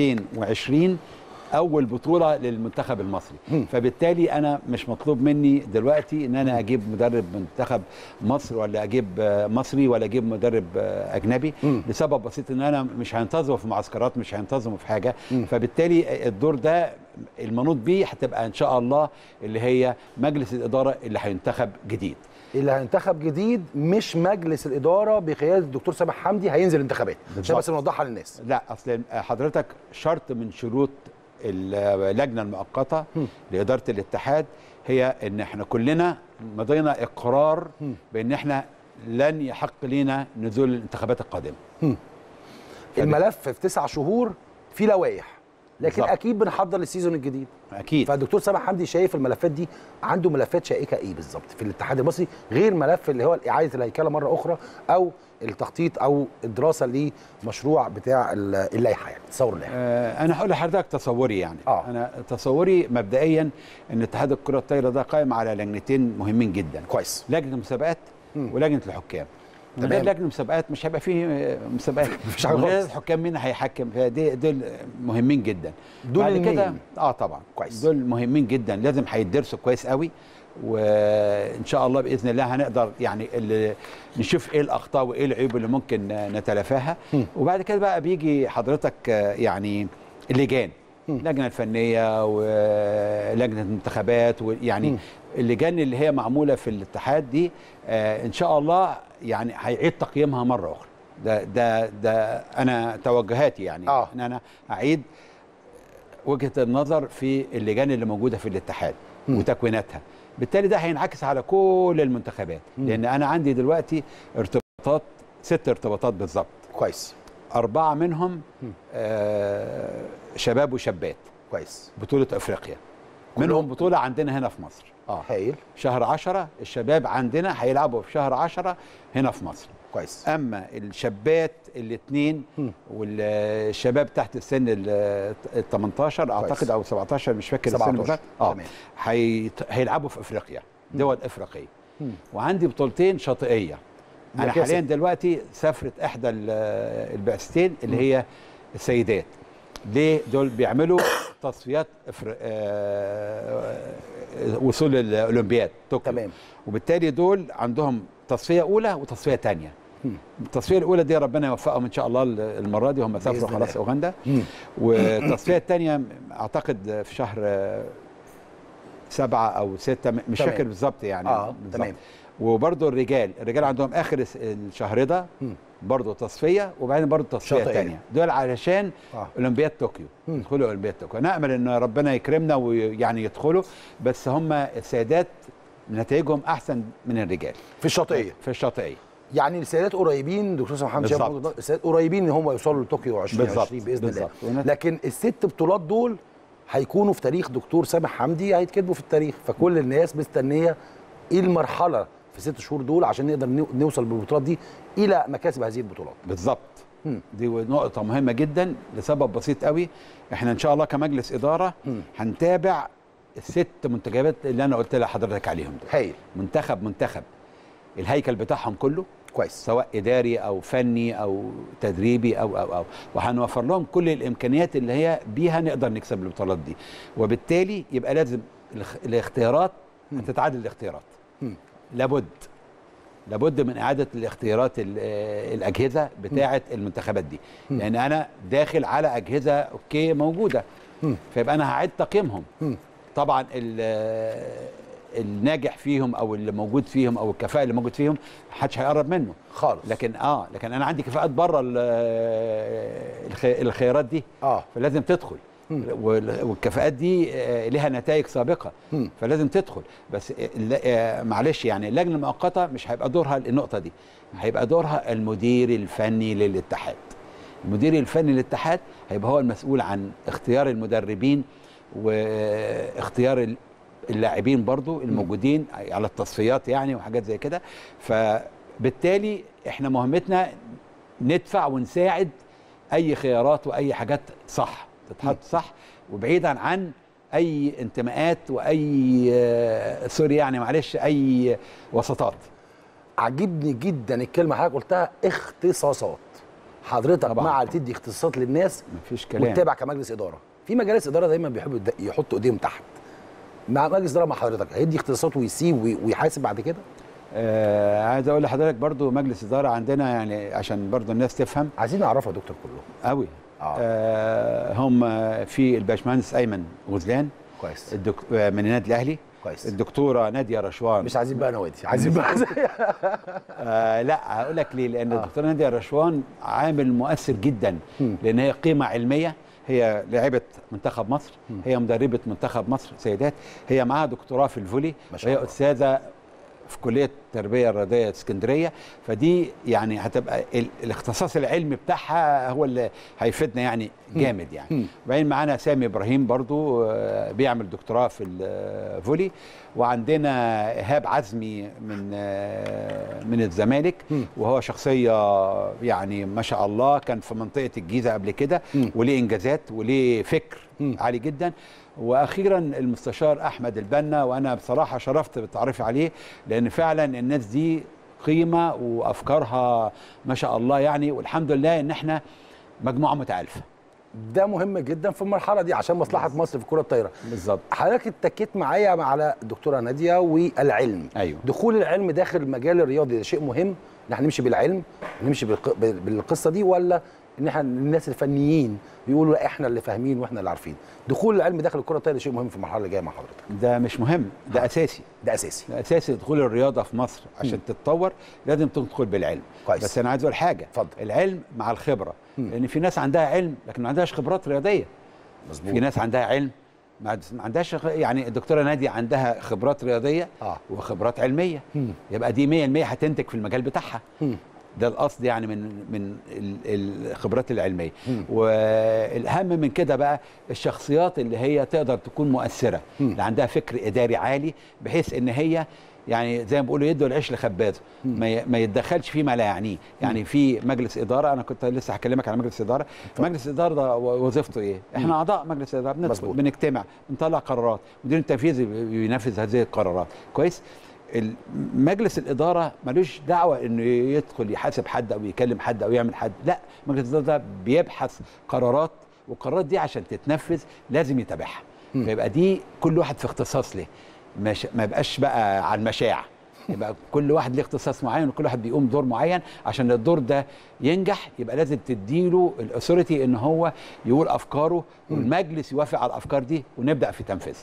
2020 اول بطوله للمنتخب المصري مم. فبالتالي انا مش مطلوب مني دلوقتي ان انا اجيب مدرب منتخب مصر ولا اجيب آه، مصري ولا اجيب مدرب آه، اجنبي مم. لسبب بسيط ان انا مش هينتظموا في معسكرات مش هينتظموا في حاجه مم. فبالتالي الدور ده المنوط بيه هتبقى ان شاء الله اللي هي مجلس الاداره اللي هينتخب جديد اللي هينتخب جديد مش مجلس الاداره بقياده الدكتور سامح حمدي هينزل انتخابات عشان بالظبط. بس نوضحها للناس لا اصل حضرتك شرط من شروط اللجنه المؤقته مم. لاداره الاتحاد هي ان احنا كلنا مضينا اقرار مم. بان احنا لن يحق لنا نزول الانتخابات القادمه الملف في تسع شهور في لوائح لكن بالظبط. اكيد بنحضر للسيزون الجديد اكيد فالدكتور سامح حمدي شايف الملفات دي عنده ملفات شائكه ايه بالظبط في الاتحاد المصري غير ملف اللي هو اعاده الهيكله مره اخرى او التخطيط او الدراسه لمشروع بتاع ال- اللائحه يعني تصور اللائحه آه انا هقول لحضرتك تصوري يعني آه. انا تصوري مبدئيا ان اتحاد الكره الطايره ده قائم على لجنتين مهمين جدا كويس لجنه المسابقات مم. ولجنه الحكام من غير تمام. لجنه المسابقات مش هيبقى فيه آه، مسابقات مفيش حاجة من غير خالص. الحكام مين هيحكم فدي دول مهمين جدا دول بعد المين؟ كده اه طبعا كويس. دول مهمين جدا لازم هيدرسوا كويس قوي وان شاء الله باذن الله هنقدر يعني اللي نشوف ايه الاخطاء وايه العيوب اللي ممكن نتلافاها مم. وبعد كده بقى بيجي حضرتك آه، يعني اللجان مم. اللجنه الفنيه ولجنه المنتخبات ويعني مم. اللجان اللي هي معموله في الاتحاد دي آه، ان شاء الله يعني هيعيد تقييمها مره اخرى ده ده ده انا توجهاتي يعني آه. ان انا اعيد وجهه النظر في اللجان اللي موجوده في الاتحاد مم. وتكويناتها بالتالي ده هينعكس على كل المنتخبات مم. لان انا عندي دلوقتي ارتباطات ست ارتباطات بالظبط كويس اربعه منهم مم. آه شباب وشابات كويس بطوله افريقيا كلهم- منهم بطوله عندنا هنا في مصر اه هايل شهر 10 الشباب عندنا هيلعبوا في شهر 10 هنا في مصر كويس اما الشابات الاثنين والشباب تحت السن ال 18 اعتقد او 17 مش فاكر السن 17. بالظبط اه تمام. هيت- هيلعبوا في افريقيا دول افريقيه وعندي بطولتين شاطئيه انا مكاسب. حاليا دلوقتي سافرت احدى ال- البعثتين اللي هي السيدات ليه دول بيعملوا تصفيات إفر... آه... وصول الاولمبياد طوكيو تمام. وبالتالي دول عندهم تصفيه اولى وتصفيه ثانيه التصفيه الاولى دي ربنا يوفقهم ان شاء الله المره دي هم سافروا بإذن خلاص الله. اوغندا والتصفيه الثانيه اعتقد في شهر آه، سبعة او ستة م- مش تمام. فاكر بالظبط يعني آه، بالظبط. تمام. وبرضه الرجال الرجال عندهم اخر الس- الشهر ده برضه تصفيه وبعدين برضه تصفيه شاطئية. ثانيه دول علشان آه. اولمبياد طوكيو يدخلوا اولمبياد طوكيو نامل ان ربنا يكرمنا ويعني يدخلوا بس هم السيدات نتائجهم احسن من الرجال في الشاطئيه في الشاطئيه يعني السيدات قريبين دكتور سامح محمد شايف بالظبط. برضه ده، السيدات قريبين ان هم يوصلوا لطوكيو 2020 بالظبط، باذن الله بالظبط. لكن الست بطولات دول هيكونوا في تاريخ دكتور سامح حمدي هيتكتبوا في التاريخ فكل الناس مستنيه ايه المرحله في ست شهور دول عشان نقدر نو- نوصل بالبطولات دي الى مكاسب هذه البطولات بالظبط دي نقطة مهمة جدا لسبب بسيط قوي احنا ان شاء الله كمجلس إدارة هنتابع الست منتجبات اللي انا قلت لحضرتك عليهم دول هايل منتخب منتخب الهيكل بتاعهم كله كويس سواء اداري او فني او تدريبي او او او وهنوفر لهم كل الامكانيات اللي هي بيها نقدر نكسب البطولات دي وبالتالي يبقى لازم الاخ- الاختيارات هتتعادل الاختيارات لابد لابد من اعاده الاختيارات ال- آه، الاجهزه بتاعه المنتخبات دي لان انا داخل على اجهزه اوكي موجوده فيبقى انا هعيد تقييمهم طبعا ال- آه، الناجح فيهم او اللي موجود فيهم او الكفاءه اللي موجود فيهم محدش هيقرب منه خالص لكن اه لكن انا عندي كفاءات بره ال- آه، الخي- الخيارات دي اه فلازم تدخل وال- والكفاءات دي آه، لها نتائج سابقه فلازم تدخل بس الل- آه، معلش يعني اللجنه المؤقته مش هيبقى دورها النقطه دي هيبقى دورها المدير الفني للاتحاد المدير الفني للاتحاد هيبقى هو المسؤول عن اختيار المدربين واختيار ال- اللاعبين برضو الموجودين على التصفيات يعني وحاجات زي كده فبالتالي احنا مهمتنا ندفع ونساعد اي خيارات واي حاجات صح تتحط صح وبعيدا عن اي انتماءات واي آه، سوري يعني معلش اي وسطات عجبني جدا الكلمه حضرتك قلتها اختصاصات حضرتك طبعاً. مع تدي اختصاصات للناس مفيش كلام وتتابع كمجلس اداره في مجالس اداره دايما بيحبوا يد- يحطوا ايديهم تحت مع مجلس اداره مع حضرتك هيدي اختصاصات ويسيب وي- ويحاسب بعد كده آه عايز اقول لحضرتك برضو مجلس اداره عندنا يعني عشان برضو الناس تفهم عايزين نعرفها يا دكتور كلهم قوي آه. آه هم في الباشمهندس ايمن غزلان كويس الدك... آه، من النادي الاهلي كويس الدكتوره ناديه رشوان مش عايزين بقى نوادي عايزين بقى آه لا هقول لك ليه لان الدكتوره ناديه رشوان عامل مؤثر جدا لان هي قيمه علميه هي لاعبه منتخب مصر هي مدربه منتخب مصر سيدات هي معاها دكتوراه في الفولي ما شاء وهي الله. استاذه في كليه التربيه الرياضيه اسكندريه فدي يعني هتبقى ال- الاختصاص العلمي بتاعها هو اللي هيفيدنا يعني جامد يعني وبعدين معانا سامي ابراهيم برضو آه، بيعمل دكتوراه في الفولي وعندنا ايهاب عزمي من آه، من الزمالك وهو شخصيه يعني ما شاء الله كان في منطقه الجيزه قبل كده وليه انجازات وليه فكر عالي جدا واخيرا المستشار احمد البنا وانا بصراحه شرفت بالتعرف عليه لان فعلا الناس دي قيمه وافكارها ما شاء الله يعني والحمد لله ان احنا مجموعه متعالفه ده مهم جدا في المرحله دي عشان مصلحه مصر في كره الطايره بالظبط حضرتك اتكيت معايا على الدكتوره ناديه والعلم أيوه. دخول العلم داخل المجال الرياضي ده شيء مهم ان احنا نمشي بالعلم نمشي بالق- بال- بالقصه دي ولا ان احنا الناس الفنيين بيقولوا لا احنا اللي فاهمين واحنا اللي عارفين دخول العلم داخل الكره الطايره ده شيء مهم في المرحله اللي جايه مع حضرتك ده مش مهم ده اساسي ده اساسي ده اساسي دخول الرياضه في مصر عشان تتطور لازم تدخل بالعلم كويس. بس انا عايز اقول حاجه اتفضل. العلم مع الخبره لان في ناس عندها علم لكن ما عندهاش خبرات رياضيه مظبوط في ناس عندها علم ما عند- ما عندهاش خ- يعني الدكتوره ناديه عندها خبرات رياضيه آه. وخبرات علميه يبقى دي 100% هتنتج في المجال بتاعها ده القصد يعني من من ال- الخبرات العلميه والاهم من كده بقى الشخصيات اللي هي تقدر تكون مؤثره اللي عندها فكر اداري عالي بحيث ان هي يعني زي ما بيقولوا يدوا العيش لخبازه ما ي- ما يتدخلش فيما لا يعنيه يعني في مجلس اداره انا كنت لسه هكلمك على مجلس اداره مجلس الاداره ده و- وظيفته ايه احنا اعضاء مجلس الاداره بندخل مظبوط. بنجتمع بنطلع قرارات مدير التنفيذي بينفذ هذه القرارات كويس ال- مجلس الاداره ملوش دعوه انه يدخل يحاسب حد او يكلم حد او يعمل حد لا مجلس الاداره ده بيبحث قرارات والقرارات دي عشان تتنفذ لازم يتابعها فيبقى دي كل واحد في اختصاص ليه مش ما يبقاش بقى على المشاع يبقى كل واحد ليه اختصاص معين وكل واحد بيقوم دور معين عشان الدور ده ينجح يبقى لازم تديله الاثوريتي ان هو يقول افكاره والمجلس يوافق على الافكار دي ونبدا في تنفيذها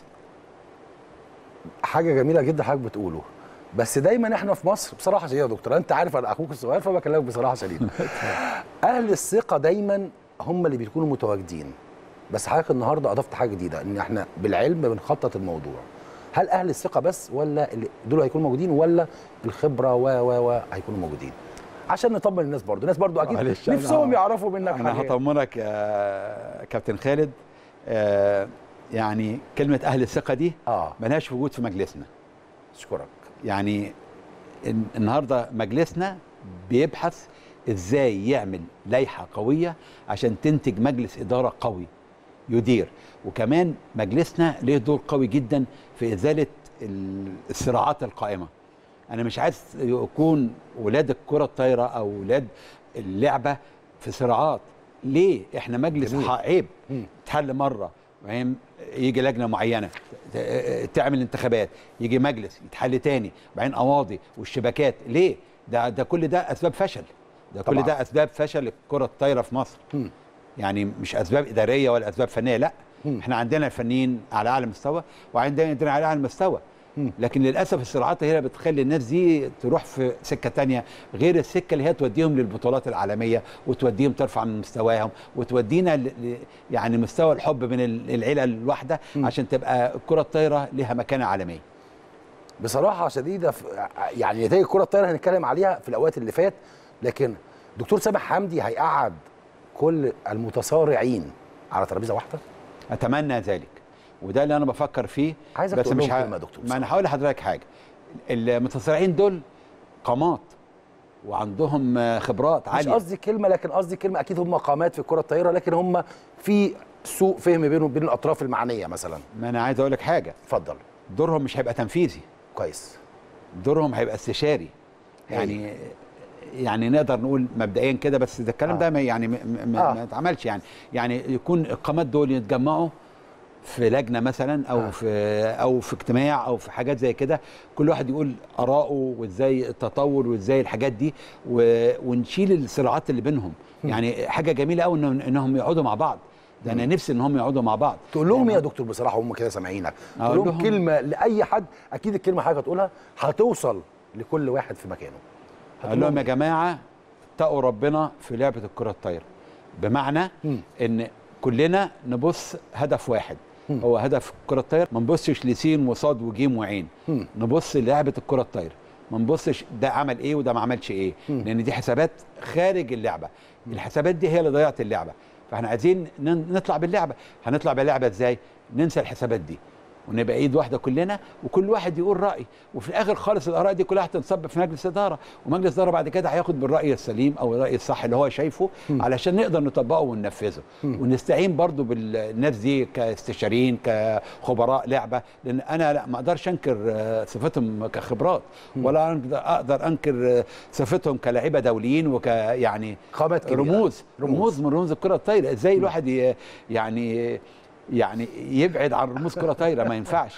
حاجه جميله جدا حضرتك بتقوله بس دايما احنا في مصر بصراحه شديده يا دكتور انت عارف انا اخوك الصغير فبكلمك بصراحه شديده اهل الثقه دايما هم اللي بيكونوا متواجدين بس حضرتك النهارده اضفت حاجه جديده ان احنا بالعلم بنخطط الموضوع هل اهل الثقه بس ولا اللي دول هيكونوا موجودين ولا الخبره و و و هيكونوا موجودين عشان نطمن الناس برضو الناس برضو اكيد معلش، أنا- نفسهم يعرفوا منك انا حاجات هطمنك يا كابتن خالد آه، يعني كلمه اهل الثقه دي اه ملهاش وجود في مجلسنا اشكرك يعني الن- النهارده مجلسنا بيبحث ازاي يعمل لائحه قويه عشان تنتج مجلس اداره قوي يدير وكمان مجلسنا ليه دور قوي جدا في ازاله ال- الصراعات القائمه انا مش عايز يكون ولاد الكره الطايره او ولاد اللعبه في صراعات ليه احنا مجلس جميل. ح- عيب مم. اتحل مره فاهم يجي لجنه معينه ت- تعمل انتخابات يجي مجلس يتحل تاني بعدين قواضي والشبكات ليه ده ده كل ده اسباب فشل ده كل طبعاً. ده اسباب فشل الكره الطايره في مصر مم. يعني مش اسباب اداريه ولا اسباب فنيه لا مم. احنا عندنا فنيين على اعلى مستوى وعندنا على اعلى مستوى مم. لكن للاسف الصراعات هي اللي بتخلي الناس دي تروح في سكه تانية غير السكه اللي هي توديهم للبطولات العالميه وتوديهم ترفع من مستواهم وتودينا ل- ل- يعني مستوى الحب من ال- العيله الواحده عشان تبقى الكره الطايره لها مكانه عالميه بصراحه شديده في يعني نتائج الكره الطايره هنتكلم عليها في الاوقات اللي فات لكن دكتور سامح حمدي هيقعد كل المتصارعين على ترابيزه واحده اتمنى ذلك وده اللي انا بفكر فيه عايزك بس تقول مش لهم ه- كلمة يا دكتور ما انا هقول لحضرتك حاجه المتصارعين دول قامات وعندهم آه، خبرات مش عاليه قصدي كلمه لكن قصدي كلمه اكيد هم قامات في الكره الطايره لكن هم في سوء فهم بينهم وبين الاطراف المعنيه مثلا ما انا عايز اقول لك حاجه اتفضل دورهم مش هيبقى تنفيذي كويس دورهم هيبقى استشاري يعني يعني نقدر نقول مبدئيا كده بس ده الكلام آه. ده ما يعني ما, ما, آه. ما اتعملش يعني يعني يكون القامات دول يتجمعوا في لجنه مثلا او آه. في او في اجتماع او في حاجات زي كده كل واحد يقول اراءه وازاي التطور وازاي الحاجات دي و... ونشيل الصراعات اللي بينهم يعني حاجه جميله قوي إن... انهم يقعدوا مع بعض ده انا نفسي ان هم يقعدوا مع بعض تقول لهم يعني يا دكتور بصراحه هم كده سامعينك تقول أقول لهم لهم- كلمه لاي حد اكيد الكلمه حاجه تقولها هتوصل لكل واحد في مكانه قال لهم يا جماعه اتقوا ربنا في لعبه الكره الطايره بمعنى مم. ان كلنا نبص هدف واحد هو هدف الكره الطايره ما نبصش لسين وصاد وجيم وعين مم. نبص للعبه الكره الطايره ما نبصش ده عمل ايه وده ما عملش ايه لان دي حسابات خارج اللعبه الحسابات دي هي اللي ضيعت اللعبه فاحنا عايزين ن- نطلع باللعبه هنطلع باللعبه ازاي ننسى الحسابات دي ونبقى ايد واحده كلنا وكل واحد يقول راي وفي الاخر خالص الاراء دي كلها هتنصب في مجلس اداره ومجلس اداره بعد كده هياخد بالراي السليم او الراي الصح اللي هو شايفه علشان نقدر نطبقه وننفذه ونستعين برضو بالناس دي كاستشاريين كخبراء لعبه لان انا لا ما اقدرش انكر آه، صفتهم كخبرات ولا أقدر- اقدر انكر آه، صفتهم كلاعيبه دوليين وك يعني قامات كبيرة. رموز رموز. رموز من رموز الكره الطايره ازاي الواحد ي- يعني يعني يبعد عن رموز كره طايره ما ينفعش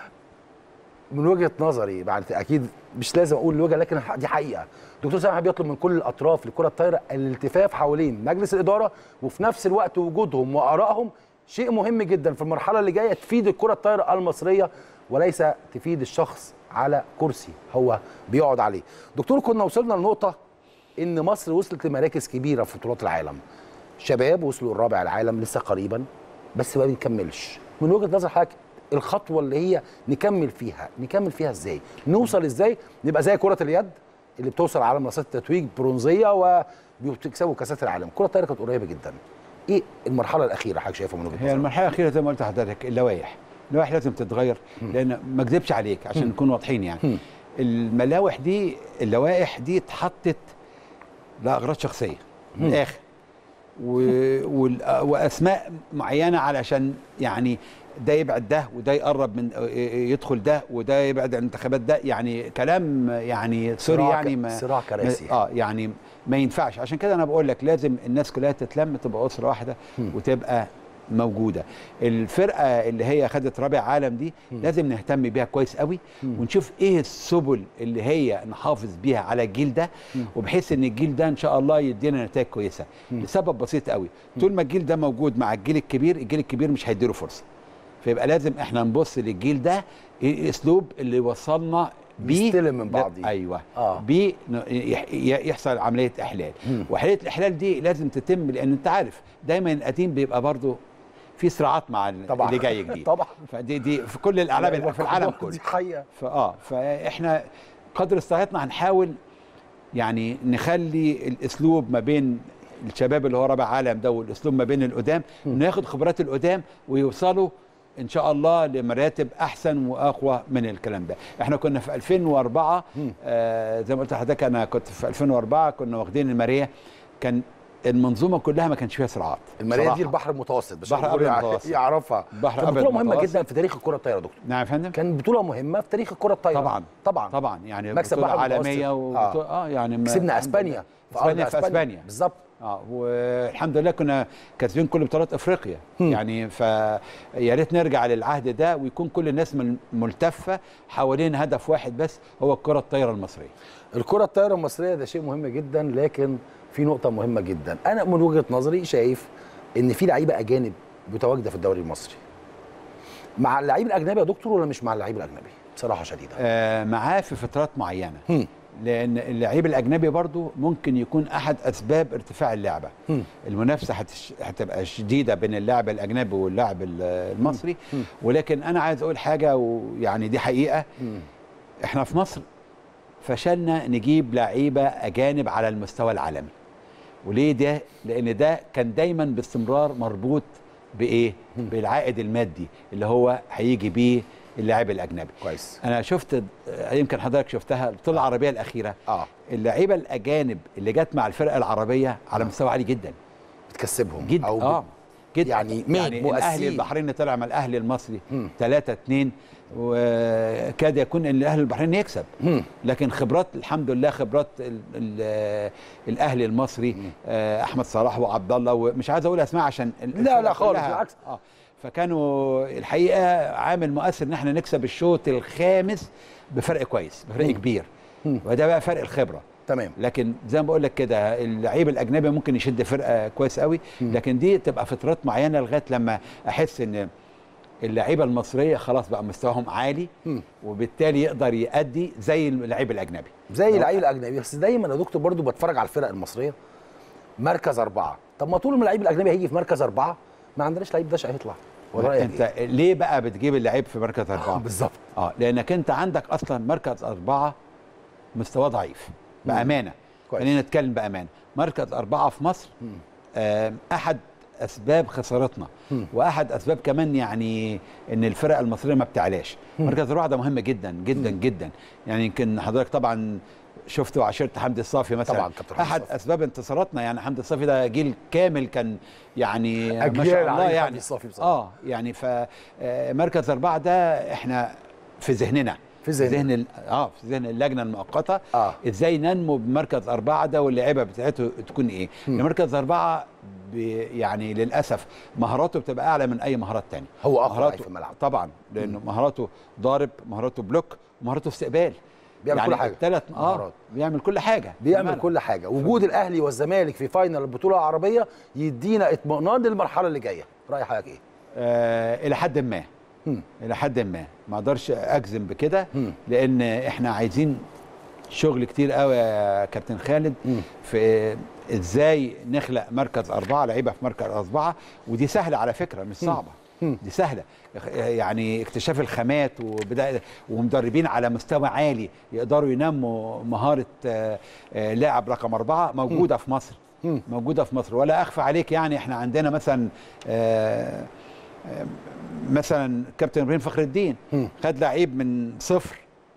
من وجهه نظري بعد اكيد مش لازم اقول الوجهه لكن الح- دي حقيقه دكتور سامح بيطلب من كل الاطراف لكره الطايره الالتفاف حوالين مجلس الاداره وفي نفس الوقت وجودهم وارائهم شيء مهم جدا في المرحله اللي جايه تفيد الكره الطايره المصريه وليس تفيد الشخص على كرسي هو بيقعد عليه دكتور كنا وصلنا لنقطه ان مصر وصلت لمراكز كبيره في بطولات العالم شباب وصلوا الرابع العالم لسه قريبا بس ما بنكملش من وجهه نظر حضرتك الخطوه اللي هي نكمل فيها نكمل فيها ازاي نوصل ازاي نبقى زي كره اليد اللي بتوصل على منصات التتويج برونزيه وبتكسبوا كاسات العالم الكره الطايره كانت قريبه جدا ايه المرحله الاخيره حضرتك شايفها من وجهه هي نظرك؟ المرحله الاخيره زي ما قلت لحضرتك اللوائح اللوائح لازم تتغير لان ما اكذبش عليك عشان نكون واضحين يعني الملاوح دي اللوائح دي اتحطت لاغراض شخصيه من الاخر و... وال- واسماء معينه علشان يعني ده يبعد ده وده يقرب من يدخل ده وده يبعد عن الانتخابات ده يعني كلام يعني سوري صراع ك- يعني ما صراع كراسي. اه يعني ما ينفعش عشان كده انا بقول لك لازم الناس كلها تتلم تبقى اسره واحده وتبقى موجوده الفرقه اللي هي خدت رابع عالم دي لازم نهتم بيها كويس قوي ونشوف ايه السبل اللي هي نحافظ بيها على الجيل ده وبحيث ان الجيل ده ان شاء الله يدينا نتائج كويسه لسبب بسيط قوي طول ما الجيل ده موجود مع الجيل الكبير الجيل الكبير مش هيديله فرصه فيبقى لازم احنا نبص للجيل ده ايه الاسلوب اللي وصلنا بيه يستلم من بعضيه. ايوه آه. بيه ن- يح- ي- يحصل عمليه احلال وعمليه الاحلال دي لازم تتم لان انت عارف دايما القديم بيبقى برضه في صراعات مع ال- طبعا اللي جاي جديد طبعا فدي دي في كل الاعلام في العالم دي كله حقيقه فاه فاحنا قدر استطاعتنا هنحاول يعني نخلي الاسلوب ما بين الشباب اللي هو رابع عالم ده والاسلوب ما بين القدام انه ياخد خبرات القدام ويوصلوا ان شاء الله لمراتب احسن واقوى من الكلام ده احنا كنا في 2004 آه زي ما قلت لحضرتك انا كنت في 2004 كنا واخدين الماريه كان المنظومه كلها ما كانش فيها صراعات الماريه بصراحة. دي البحر المتوسط بس بحر الجمهور أبيض يع- متوسط. يعرفها بحر كانت أبيض بطوله مهمه متوسط. جدا في تاريخ الكره الطايره يا دكتور نعم يا فندم كان بطوله مهمه في تاريخ الكره الطايره طبعا طبعا طبعا يعني مكسب بطولة بحر المتوسط. عالميه و... آه. اه يعني ما- كسبنا الحمد اسبانيا لله. في أرض اسبانيا في اسبانيا بالظبط اه والحمد لله كنا كاسبين كل بطولات افريقيا يعني فيا ريت نرجع للعهد ده ويكون كل الناس مل- ملتفه حوالين هدف واحد بس هو الكره الطايره المصريه الكره الطايره المصريه ده شيء مهم جدا لكن في نقطه مهمه جدا انا من وجهه نظري شايف ان في لعيبه اجانب متواجده في الدوري المصري مع اللعيب الاجنبي يا دكتور ولا مش مع اللعيب الاجنبي بصراحه شديده آه معاه في فترات معينه هم. لان اللعيب الاجنبي برضو ممكن يكون احد اسباب ارتفاع اللعبه هم. المنافسه هتش... هتبقى شديده بين اللاعب الاجنبي واللاعب ال- المصري ولكن انا عايز اقول حاجه ويعني دي حقيقه احنا في مصر فشلنا نجيب لعيبه اجانب على المستوى العالمي وليه ده لان ده كان دايما باستمرار مربوط بايه بالعائد المادي اللي هو هيجي بيه اللاعب الاجنبي كويس انا شفت آه، يمكن حضرتك شفتها البطوله العربيه الاخيره اه اللعيبه الاجانب اللي جت مع الفرقه العربيه على مستوى عالي جدا بتكسبهم جدا او اه جدا يعني مين؟ يعني مؤثرين. الاهلي البحريني طلع مع الاهلي المصري مم. 3 2 وكاد يكون ان الاهلي البحريني يكسب مم. لكن خبرات الحمد لله خبرات ال ال الاهلي المصري آه، احمد صلاح وعبد الله ومش عايز اقول اسماء عشان ال- لا، الفرقة لا خالص، كلها- بالعكس. اه فكانوا الحقيقه عامل مؤثر ان احنا نكسب الشوط الخامس بفرق كويس بفرق مم. كبير مم. وده بقى فرق الخبره تمام لكن زي ما بقول لك كده اللعيب الاجنبي ممكن يشد فرقه كويس قوي لكن دي تبقى فترات معينه لغايه لما احس ان اللعيبه المصريه خلاص بقى مستواهم عالي مم. وبالتالي يقدر يأدي زي اللعيب الاجنبي زي اللعيب الاجنبي بس دايما يا دكتور برضو بتفرج على الفرق المصريه مركز اربعه طب ما طول ما اللعيب الاجنبي هيجي في مركز اربعه ما عندناش لعيب داش هيطلع ولا رايك انت إيه؟ ليه بقى بتجيب اللعيب في مركز اربعه بالظبط اه لانك انت عندك اصلا مركز اربعه مستواه ضعيف بامانه كويس. خلينا نتكلم بامانه مركز اربعه في مصر آه احد اسباب خسارتنا مم. واحد اسباب كمان يعني ان الفرق المصريه ما بتعلاش مركز اربعه ده مهم جدا جدا جدا يعني يمكن حضرتك طبعا شفتوا عشيره حمدي الصافي مثلا طبعاً كابتن حمدي احد الصافي. اسباب انتصاراتنا يعني حمدي الصافي ده جيل كامل كان يعني ما أجيال شاء الله عليه حمدي يعني الصافي بصراحة. اه يعني فمركز اربعه ده احنا في ذهننا في ذهننا. ذهن ال- اه في ذهن اللجنه المؤقته آه. ازاي ننمو بمركز اربعه ده واللعيبه بتاعته تكون ايه؟ مركز اربعه ب- يعني للاسف مهاراته بتبقى اعلى من اي مهارات تانية هو أقوى مهاراته لعيب في الملعب. طبعا لانه مهاراته ضارب مهاراته بلوك مهاراته استقبال بيعمل يعني كل حاجة. ثلاث اه مهارات. بيعمل كل حاجه في بيعمل الملعب. كل حاجه وجود الاهلي والزمالك في فاينل البطوله العربيه يدينا اطمئنان للمرحله اللي جايه راي حضرتك ايه آه الى حد ما مم. الى حد ما ما اقدرش اجزم بكده مم. لان احنا عايزين شغل كتير قوي يا كابتن خالد مم. في ازاي نخلق مركز اربعه لعيبه في مركز اربعه ودي سهله على فكره مش صعبه دي سهله يعني اكتشاف الخامات وبدا ومدربين على مستوى عالي يقدروا ينموا مهاره آه، آه، لاعب رقم اربعه موجوده في مصر موجوده في مصر ولا اخفى عليك يعني احنا عندنا مثلا آه، آه، مثلا كابتن ابراهيم فخر الدين خد لعيب من صفر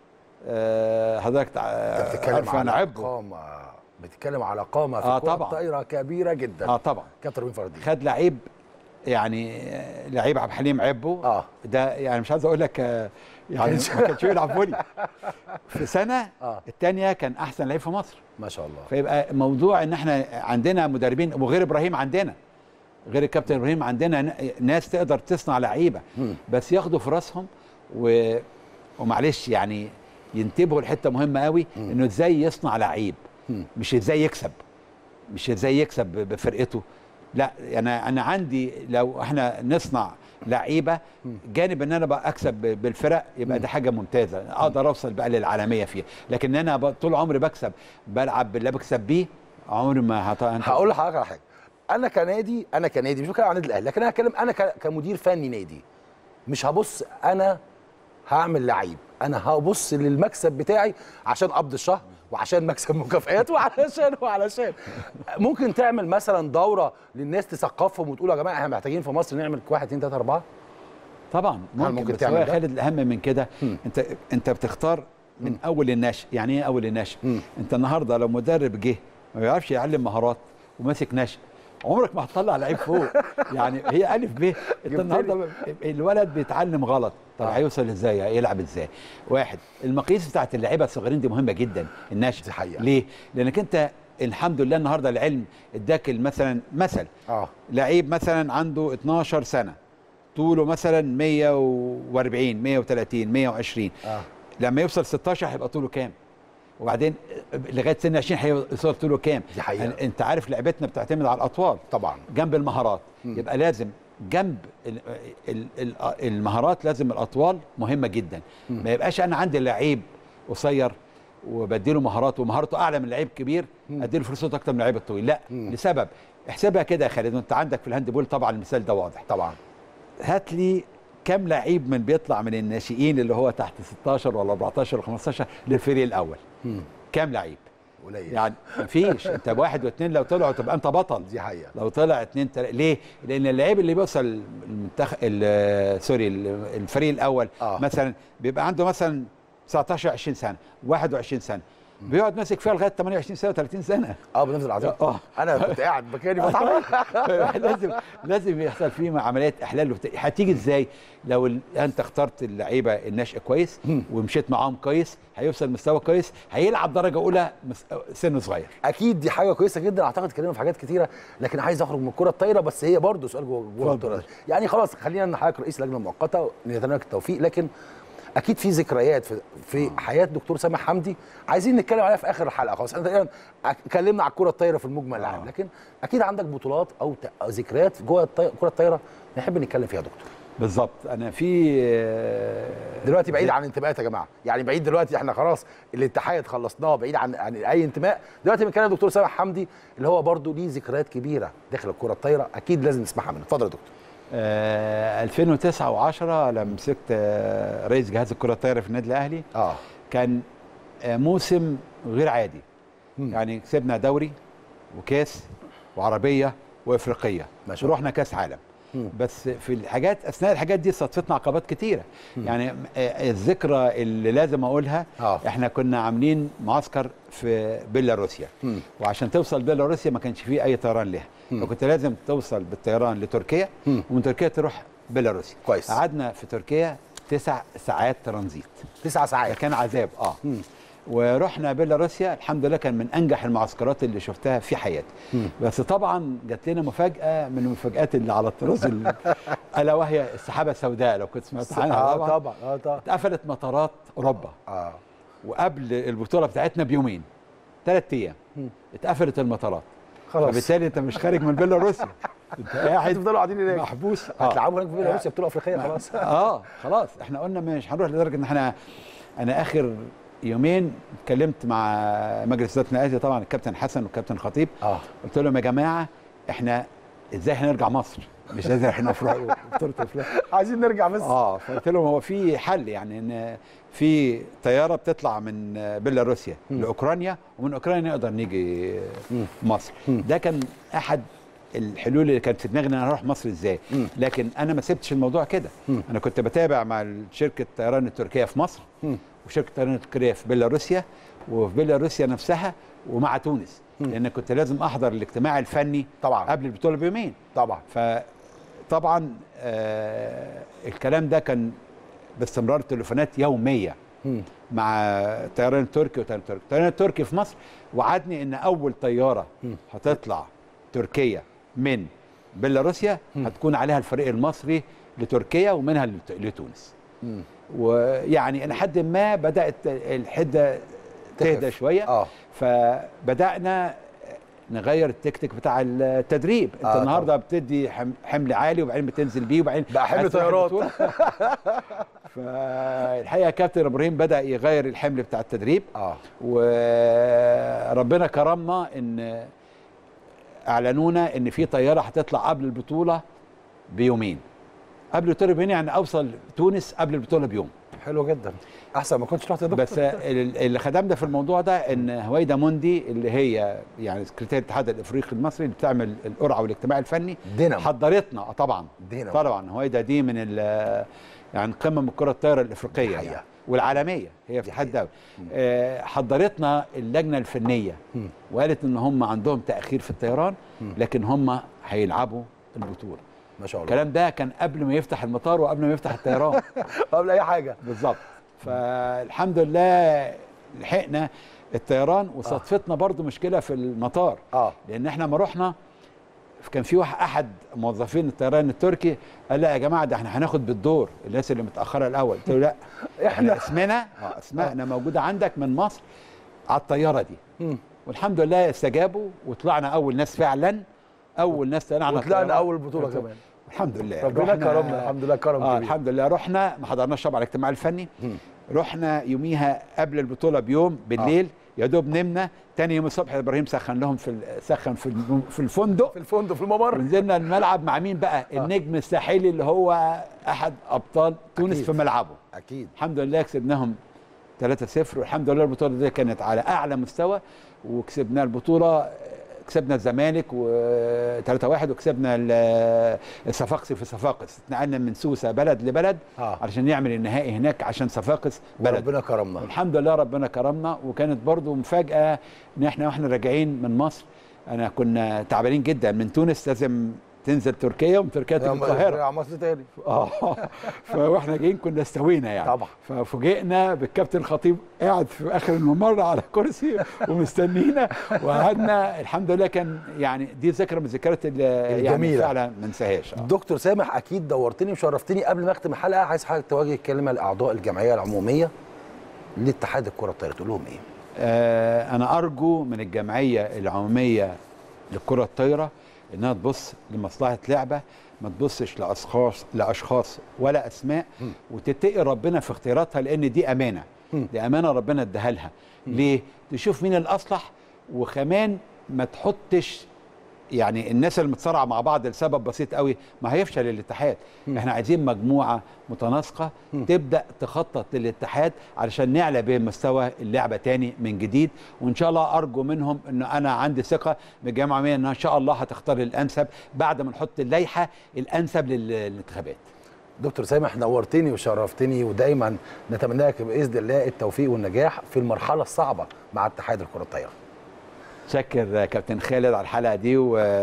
آه، حضرتك انت بتتكلم عارف على انا عبه قامه بتتكلم على قامه في آه، الكرة طبعاً. الطايره كبيره جدا اه طبعا كابتن ربيع فردي خد لعيب يعني آه، لعيب عبد الحليم عبه اه ده يعني مش عايز اقول لك آه، يعني ما كانش بيلعب فولي في سنه آه. الثانيه كان احسن لعيب في مصر ما شاء الله فيبقى موضوع ان احنا عندنا مدربين وغير ابراهيم عندنا غير الكابتن ابراهيم عندنا ن- ناس تقدر تصنع لعيبه بس ياخدوا في راسهم و... ومعلش يعني ينتبهوا لحته مهمه قوي انه ازاي يصنع لعيب مش ازاي يكسب مش ازاي يكسب ب- بفرقته لا انا انا عندي لو احنا نصنع لعيبه جانب ان انا بقى اكسب ب- بالفرق يبقى ده حاجه ممتازه اقدر اوصل بقى للعالميه فيها لكن انا ب- طول عمري بكسب بلعب باللي بكسب بيه عمري ما هط... هقول لحضرتك على حاجه انا كنادي انا كنادي مش بتكلم عن النادي الاهلي لكن انا هتكلم انا ك- كمدير فني نادي مش هبص انا هعمل لعيب انا هبص للمكسب بتاعي عشان قبض الشهر وعشان مكسب مكافآت وعلشان وعلشان ممكن تعمل مثلا دوره للناس تثقفهم وتقول يا جماعه احنا محتاجين في مصر نعمل 1 2 3 4 طبعا ممكن, ممكن بس تعمل هو ده؟ خالد الاهم من كده انت انت بتختار من اول النشء يعني ايه اول النشء انت النهارده لو مدرب جه ما بيعرفش يعلم مهارات وماسك نشء عمرك ما هتطلع لعيب فوق يعني هي الف ب انت النهارده الولد بيتعلم غلط طب هيوصل ازاي هيلعب ازاي واحد المقاييس بتاعت اللعيبه الصغيرين دي مهمه جدا النشء دي حقيقة. ليه لانك انت الحمد لله النهارده العلم اداك مثلا مثل اه لعيب مثلا عنده 12 سنه طوله مثلا 140 130 120 اه لما يوصل 16 هيبقى طوله كام وبعدين لغايه سن 20 هيوصل طوله كام دي حقيقة. يعني انت عارف لعبتنا بتعتمد على الاطوال طبعا جنب المهارات يبقى لازم جنب ال- ال- ال- المهارات لازم الاطوال مهمه جدا ما يبقاش انا عندي لعيب قصير وبديله مهارات ومهارته اعلى من لعيب كبير اديله فرصته اكتر من اللعيب الطويل لا لسبب احسبها كده يا خالد وانت عندك في الهاند بول طبعا المثال ده واضح طبعا هات لي كم لعيب من بيطلع من الناشئين اللي هو تحت 16 ولا 14 ولا 15 للفريق الاول كم لعيب قليل يعني مفيش انت بواحد واثنين لو طلعوا تبقى انت بطل دي حقيقه لو طلع اثنين تل... ليه؟ لان اللعيب اللي بيوصل المنتخب ال- سوري ال- الفريق الاول آه. آه. مثلا بيبقى عنده مثلا 19 20 سنه 21 سنه بيقعد ماسك فيها لغايه 28 سنه 30 سنه اه بنفس العظيم اه انا كنت قاعد مكاني بتعرف لازم لازم يحصل فيه عمليات احلال وبت... هتيجي ازاي لو ال... انت اخترت اللعيبه الناشئه كويس ومشيت معاهم كويس هيوصل مستوى كويس هيلعب درجه اولى مس... سنه صغير اكيد دي حاجه كويسه جدا اعتقد اتكلمنا في حاجات كتيره لكن عايز اخرج من الكره الطايره بس هي برضه سؤال جوه جوه اتفضل. الكره يعني خلاص خلينا ان حضرتك رئيس لجنه مؤقته نتمنى لك التوفيق لكن اكيد في ذكريات في, في حياه دكتور سامح حمدي عايزين نتكلم عليها في اخر الحلقه خلاص احنا تقريبا اتكلمنا على الكره الطايره في المجمل العام لكن اكيد عندك بطولات او ت- أو ذكريات جوه الطي- الكره الطايره نحب نتكلم فيها يا دكتور بالظبط انا في آه، دلوقتي بعيد عن انتماءات يا جماعه يعني بعيد دلوقتي احنا خلاص الاتحاد خلصناه بعيد عن عن اي انتماء دلوقتي بنتكلم دكتور سامح حمدي اللي هو برضه ليه ذكريات كبيره داخل الكره الطايره اكيد لازم نسمعها منه اتفضل يا دكتور آه 2009 و10 لما مسكت آه رئيس جهاز الكره الطايره في النادي الاهلي اه كان آه موسم غير عادي يعني كسبنا دوري وكاس وعربيه وافريقيه ما شاء الله. ورحنا كاس عالم بس في الحاجات اثناء الحاجات دي صادفتنا عقبات كتيره يعني آه، الذكرى اللي لازم اقولها آه. احنا كنا عاملين معسكر في بيلاروسيا وعشان توصل بيلاروسيا ما كانش فيه اي طيران لها فكنت لازم توصل بالطيران لتركيا ومن تركيا تروح بيلاروسيا كويس. قعدنا في تركيا تسع ساعات ترانزيت تسع ده ساعات كان عذاب اه ورحنا بيلاروسيا الحمد لله كان من انجح المعسكرات اللي شفتها في حياتي بس طبعا جات لنا مفاجاه من المفاجات اللي على الطراز ال- الا وهي السحابه السوداء لو كنت سمعت عنها اه طبعا طبعا اه طبعا اتقفلت مطارات اوروبا اه وقبل البطوله بتاعتنا بيومين ثلاث ايام اتقفلت المطارات خلاص فبالتالي انت مش خارج من بيلاروسيا انت قاعد هتفضلوا قاعدين هناك محبوس هتلعبوا هناك في بيلاروسيا بطوله افريقيه خلاص اه خلاص احنا قلنا مش هنروح لدرجه ان احنا انا اخر يومين اتكلمت مع مجلس اداره النادي طبعا الكابتن حسن والكابتن خطيب اه قلت لهم يا جماعه احنا ازاي هنرجع مصر مش لازم احنا افريقيا بطوله افريقيا عايزين نرجع بس اه فقلت لهم هو في حل يعني ان في طياره بتطلع من بيلاروسيا لاوكرانيا ومن اوكرانيا نقدر نيجي مصر ده كان احد الحلول اللي كانت في دماغي ان انا اروح مصر ازاي لكن انا ما سبتش الموضوع كده انا كنت بتابع مع شركه الطيران التركيه في مصر وشركه الطيران التركيه في بيلاروسيا وفي بيلاروسيا نفسها ومع تونس لان كنت لازم احضر الاجتماع الفني طبعا. قبل البطوله بيومين طبعا فطبعا آه الكلام ده كان باستمرار تليفونات يوميه مع الطيران التركي والطيران التركي الطيران التركي في مصر وعدني ان اول طياره هتطلع تركيا من بيلاروسيا هتكون عليها الفريق المصري لتركيا ومنها لت- لتونس ويعني الى حد ما بدات الحده تهدى تخف. شويه اه فبدانا نغير التكتيك بتاع التدريب انت آه، آه النهارده بتدي حم- حمل عالي وبعدين بتنزل بيه وبعدين بقى حمل عايز تروح طيارات. البطولة. فالحقيقه كابتن ابراهيم بدا يغير الحمل بتاع التدريب اه وربنا كرمنا ان اعلنونا ان في طياره هتطلع قبل البطوله بيومين قبل البطوله بيومين يعني اوصل تونس قبل البطوله بيوم حلو جدا احسن ما كنتش رحت يا دكتور بس ال- اللي خدمنا في الموضوع ده ان هويدا موندي اللي هي يعني سكرتير الاتحاد الافريقي المصري اللي بتعمل القرعه والاجتماع الفني دينامو. حضرتنا آه طبعا دينامو. طبعا هويدا دي من ال- يعني قمم الكره الطايره الافريقيه حقيقة. يعني والعالميه هي في الاتحاد الدولي آه، حضرتنا اللجنه الفنيه وقالت ان هم عندهم تاخير في الطيران لكن هم هيلعبوا البطوله ما شاء الله الكلام ده كان قبل ما يفتح المطار وقبل ما يفتح الطيران قبل اي حاجه بالظبط فالحمد لله لحقنا الطيران وصدفتنا برضو مشكله في المطار اه لان احنا ما رحنا كان في واحد احد موظفين الطيران التركي قال لا يا جماعه ده احنا هناخد بالدور الناس اللي متاخره الاول قلت له لا احنا اسمنا اه اسمائنا موجوده عندك من مصر على الطياره دي مم. والحمد لله استجابوا وطلعنا اول ناس فعلا اول ناس طلعنا وطلعنا الطيارة. اول بطوله كمان الحمد لله ربنا رحنا- كرمنا الحمد لله كرم اه كبير الحمد لله رحنا ما حضرناش طبعا الاجتماع الفني رحنا يوميها قبل البطوله بيوم بالليل يا دوب نمنا تاني يوم الصبح ابراهيم سخن لهم في ال- سخن في الم- في الفندق في الفندق في الممر ونزلنا الملعب مع مين بقى النجم الساحلي اللي هو احد ابطال تونس أكيد. في ملعبه اكيد الحمد لله كسبناهم 3-0 والحمد لله البطوله دي كانت على اعلى مستوى وكسبنا البطوله كسبنا الزمالك و 3-1 وكسبنا ال- الصفاقسي في صفاقس اتنقلنا من سوسه بلد لبلد آه. علشان نعمل النهائي هناك عشان صفاقس بلد ربنا كرمنا الحمد لله ربنا كرمنا وكانت برضو مفاجاه ان احنا واحنا راجعين من مصر انا كنا تعبانين جدا من تونس لازم تنزل تركيا ومن تركيا تيجي القاهره يا مصر تاني اه فاحنا جايين كنا استوينا يعني طبعا. ففوجئنا بالكابتن خطيب قاعد في اخر الممر على كرسي ومستنينا وقعدنا الحمد لله كان يعني دي ذكرى من الذكريات اللي يعني الجميلة. فعلا ما انساهاش آه. دكتور سامح اكيد دورتني وشرفتني قبل ما اختم الحلقه عايز حضرتك توجه كلمه لاعضاء الجمعيه العموميه لاتحاد الكره الطايره تقول لهم ايه؟ آه انا ارجو من الجمعيه العموميه للكره الطايره انها تبص لمصلحه لعبه ما تبصش لاشخاص لاشخاص ولا اسماء وتتقي ربنا في اختياراتها لان دي امانه دي امانه ربنا اداها لها ليه تشوف مين الاصلح وكمان ما تحطش يعني الناس اللي متصارعه مع بعض لسبب بسيط قوي ما هيفشل الاتحاد احنا عايزين مجموعه متناسقه تبدا تخطط للاتحاد علشان نعلى بمستوى اللعبه تاني من جديد وان شاء الله ارجو منهم ان انا عندي ثقه بالجامعه العموميه انها ان شاء الله هتختار الانسب بعد ما نحط اللائحه الانسب لل- للانتخابات دكتور سامح نورتني وشرفتني ودايما نتمنى لك باذن الله التوفيق والنجاح في المرحله الصعبه مع اتحاد الكره الطايره شكر كابتن خالد على الحلقه دي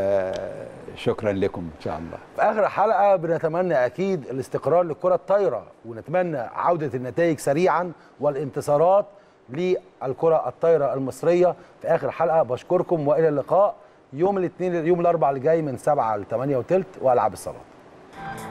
وشكرا لكم ان شاء الله في اخر حلقه بنتمنى اكيد الاستقرار للكره الطايره ونتمنى عوده النتائج سريعا والانتصارات للكره الطايره المصريه في اخر حلقه بشكركم والى اللقاء يوم الاثنين يوم الاربعاء اللي جاي من 7 ل 8 وثلث والعاب الصالات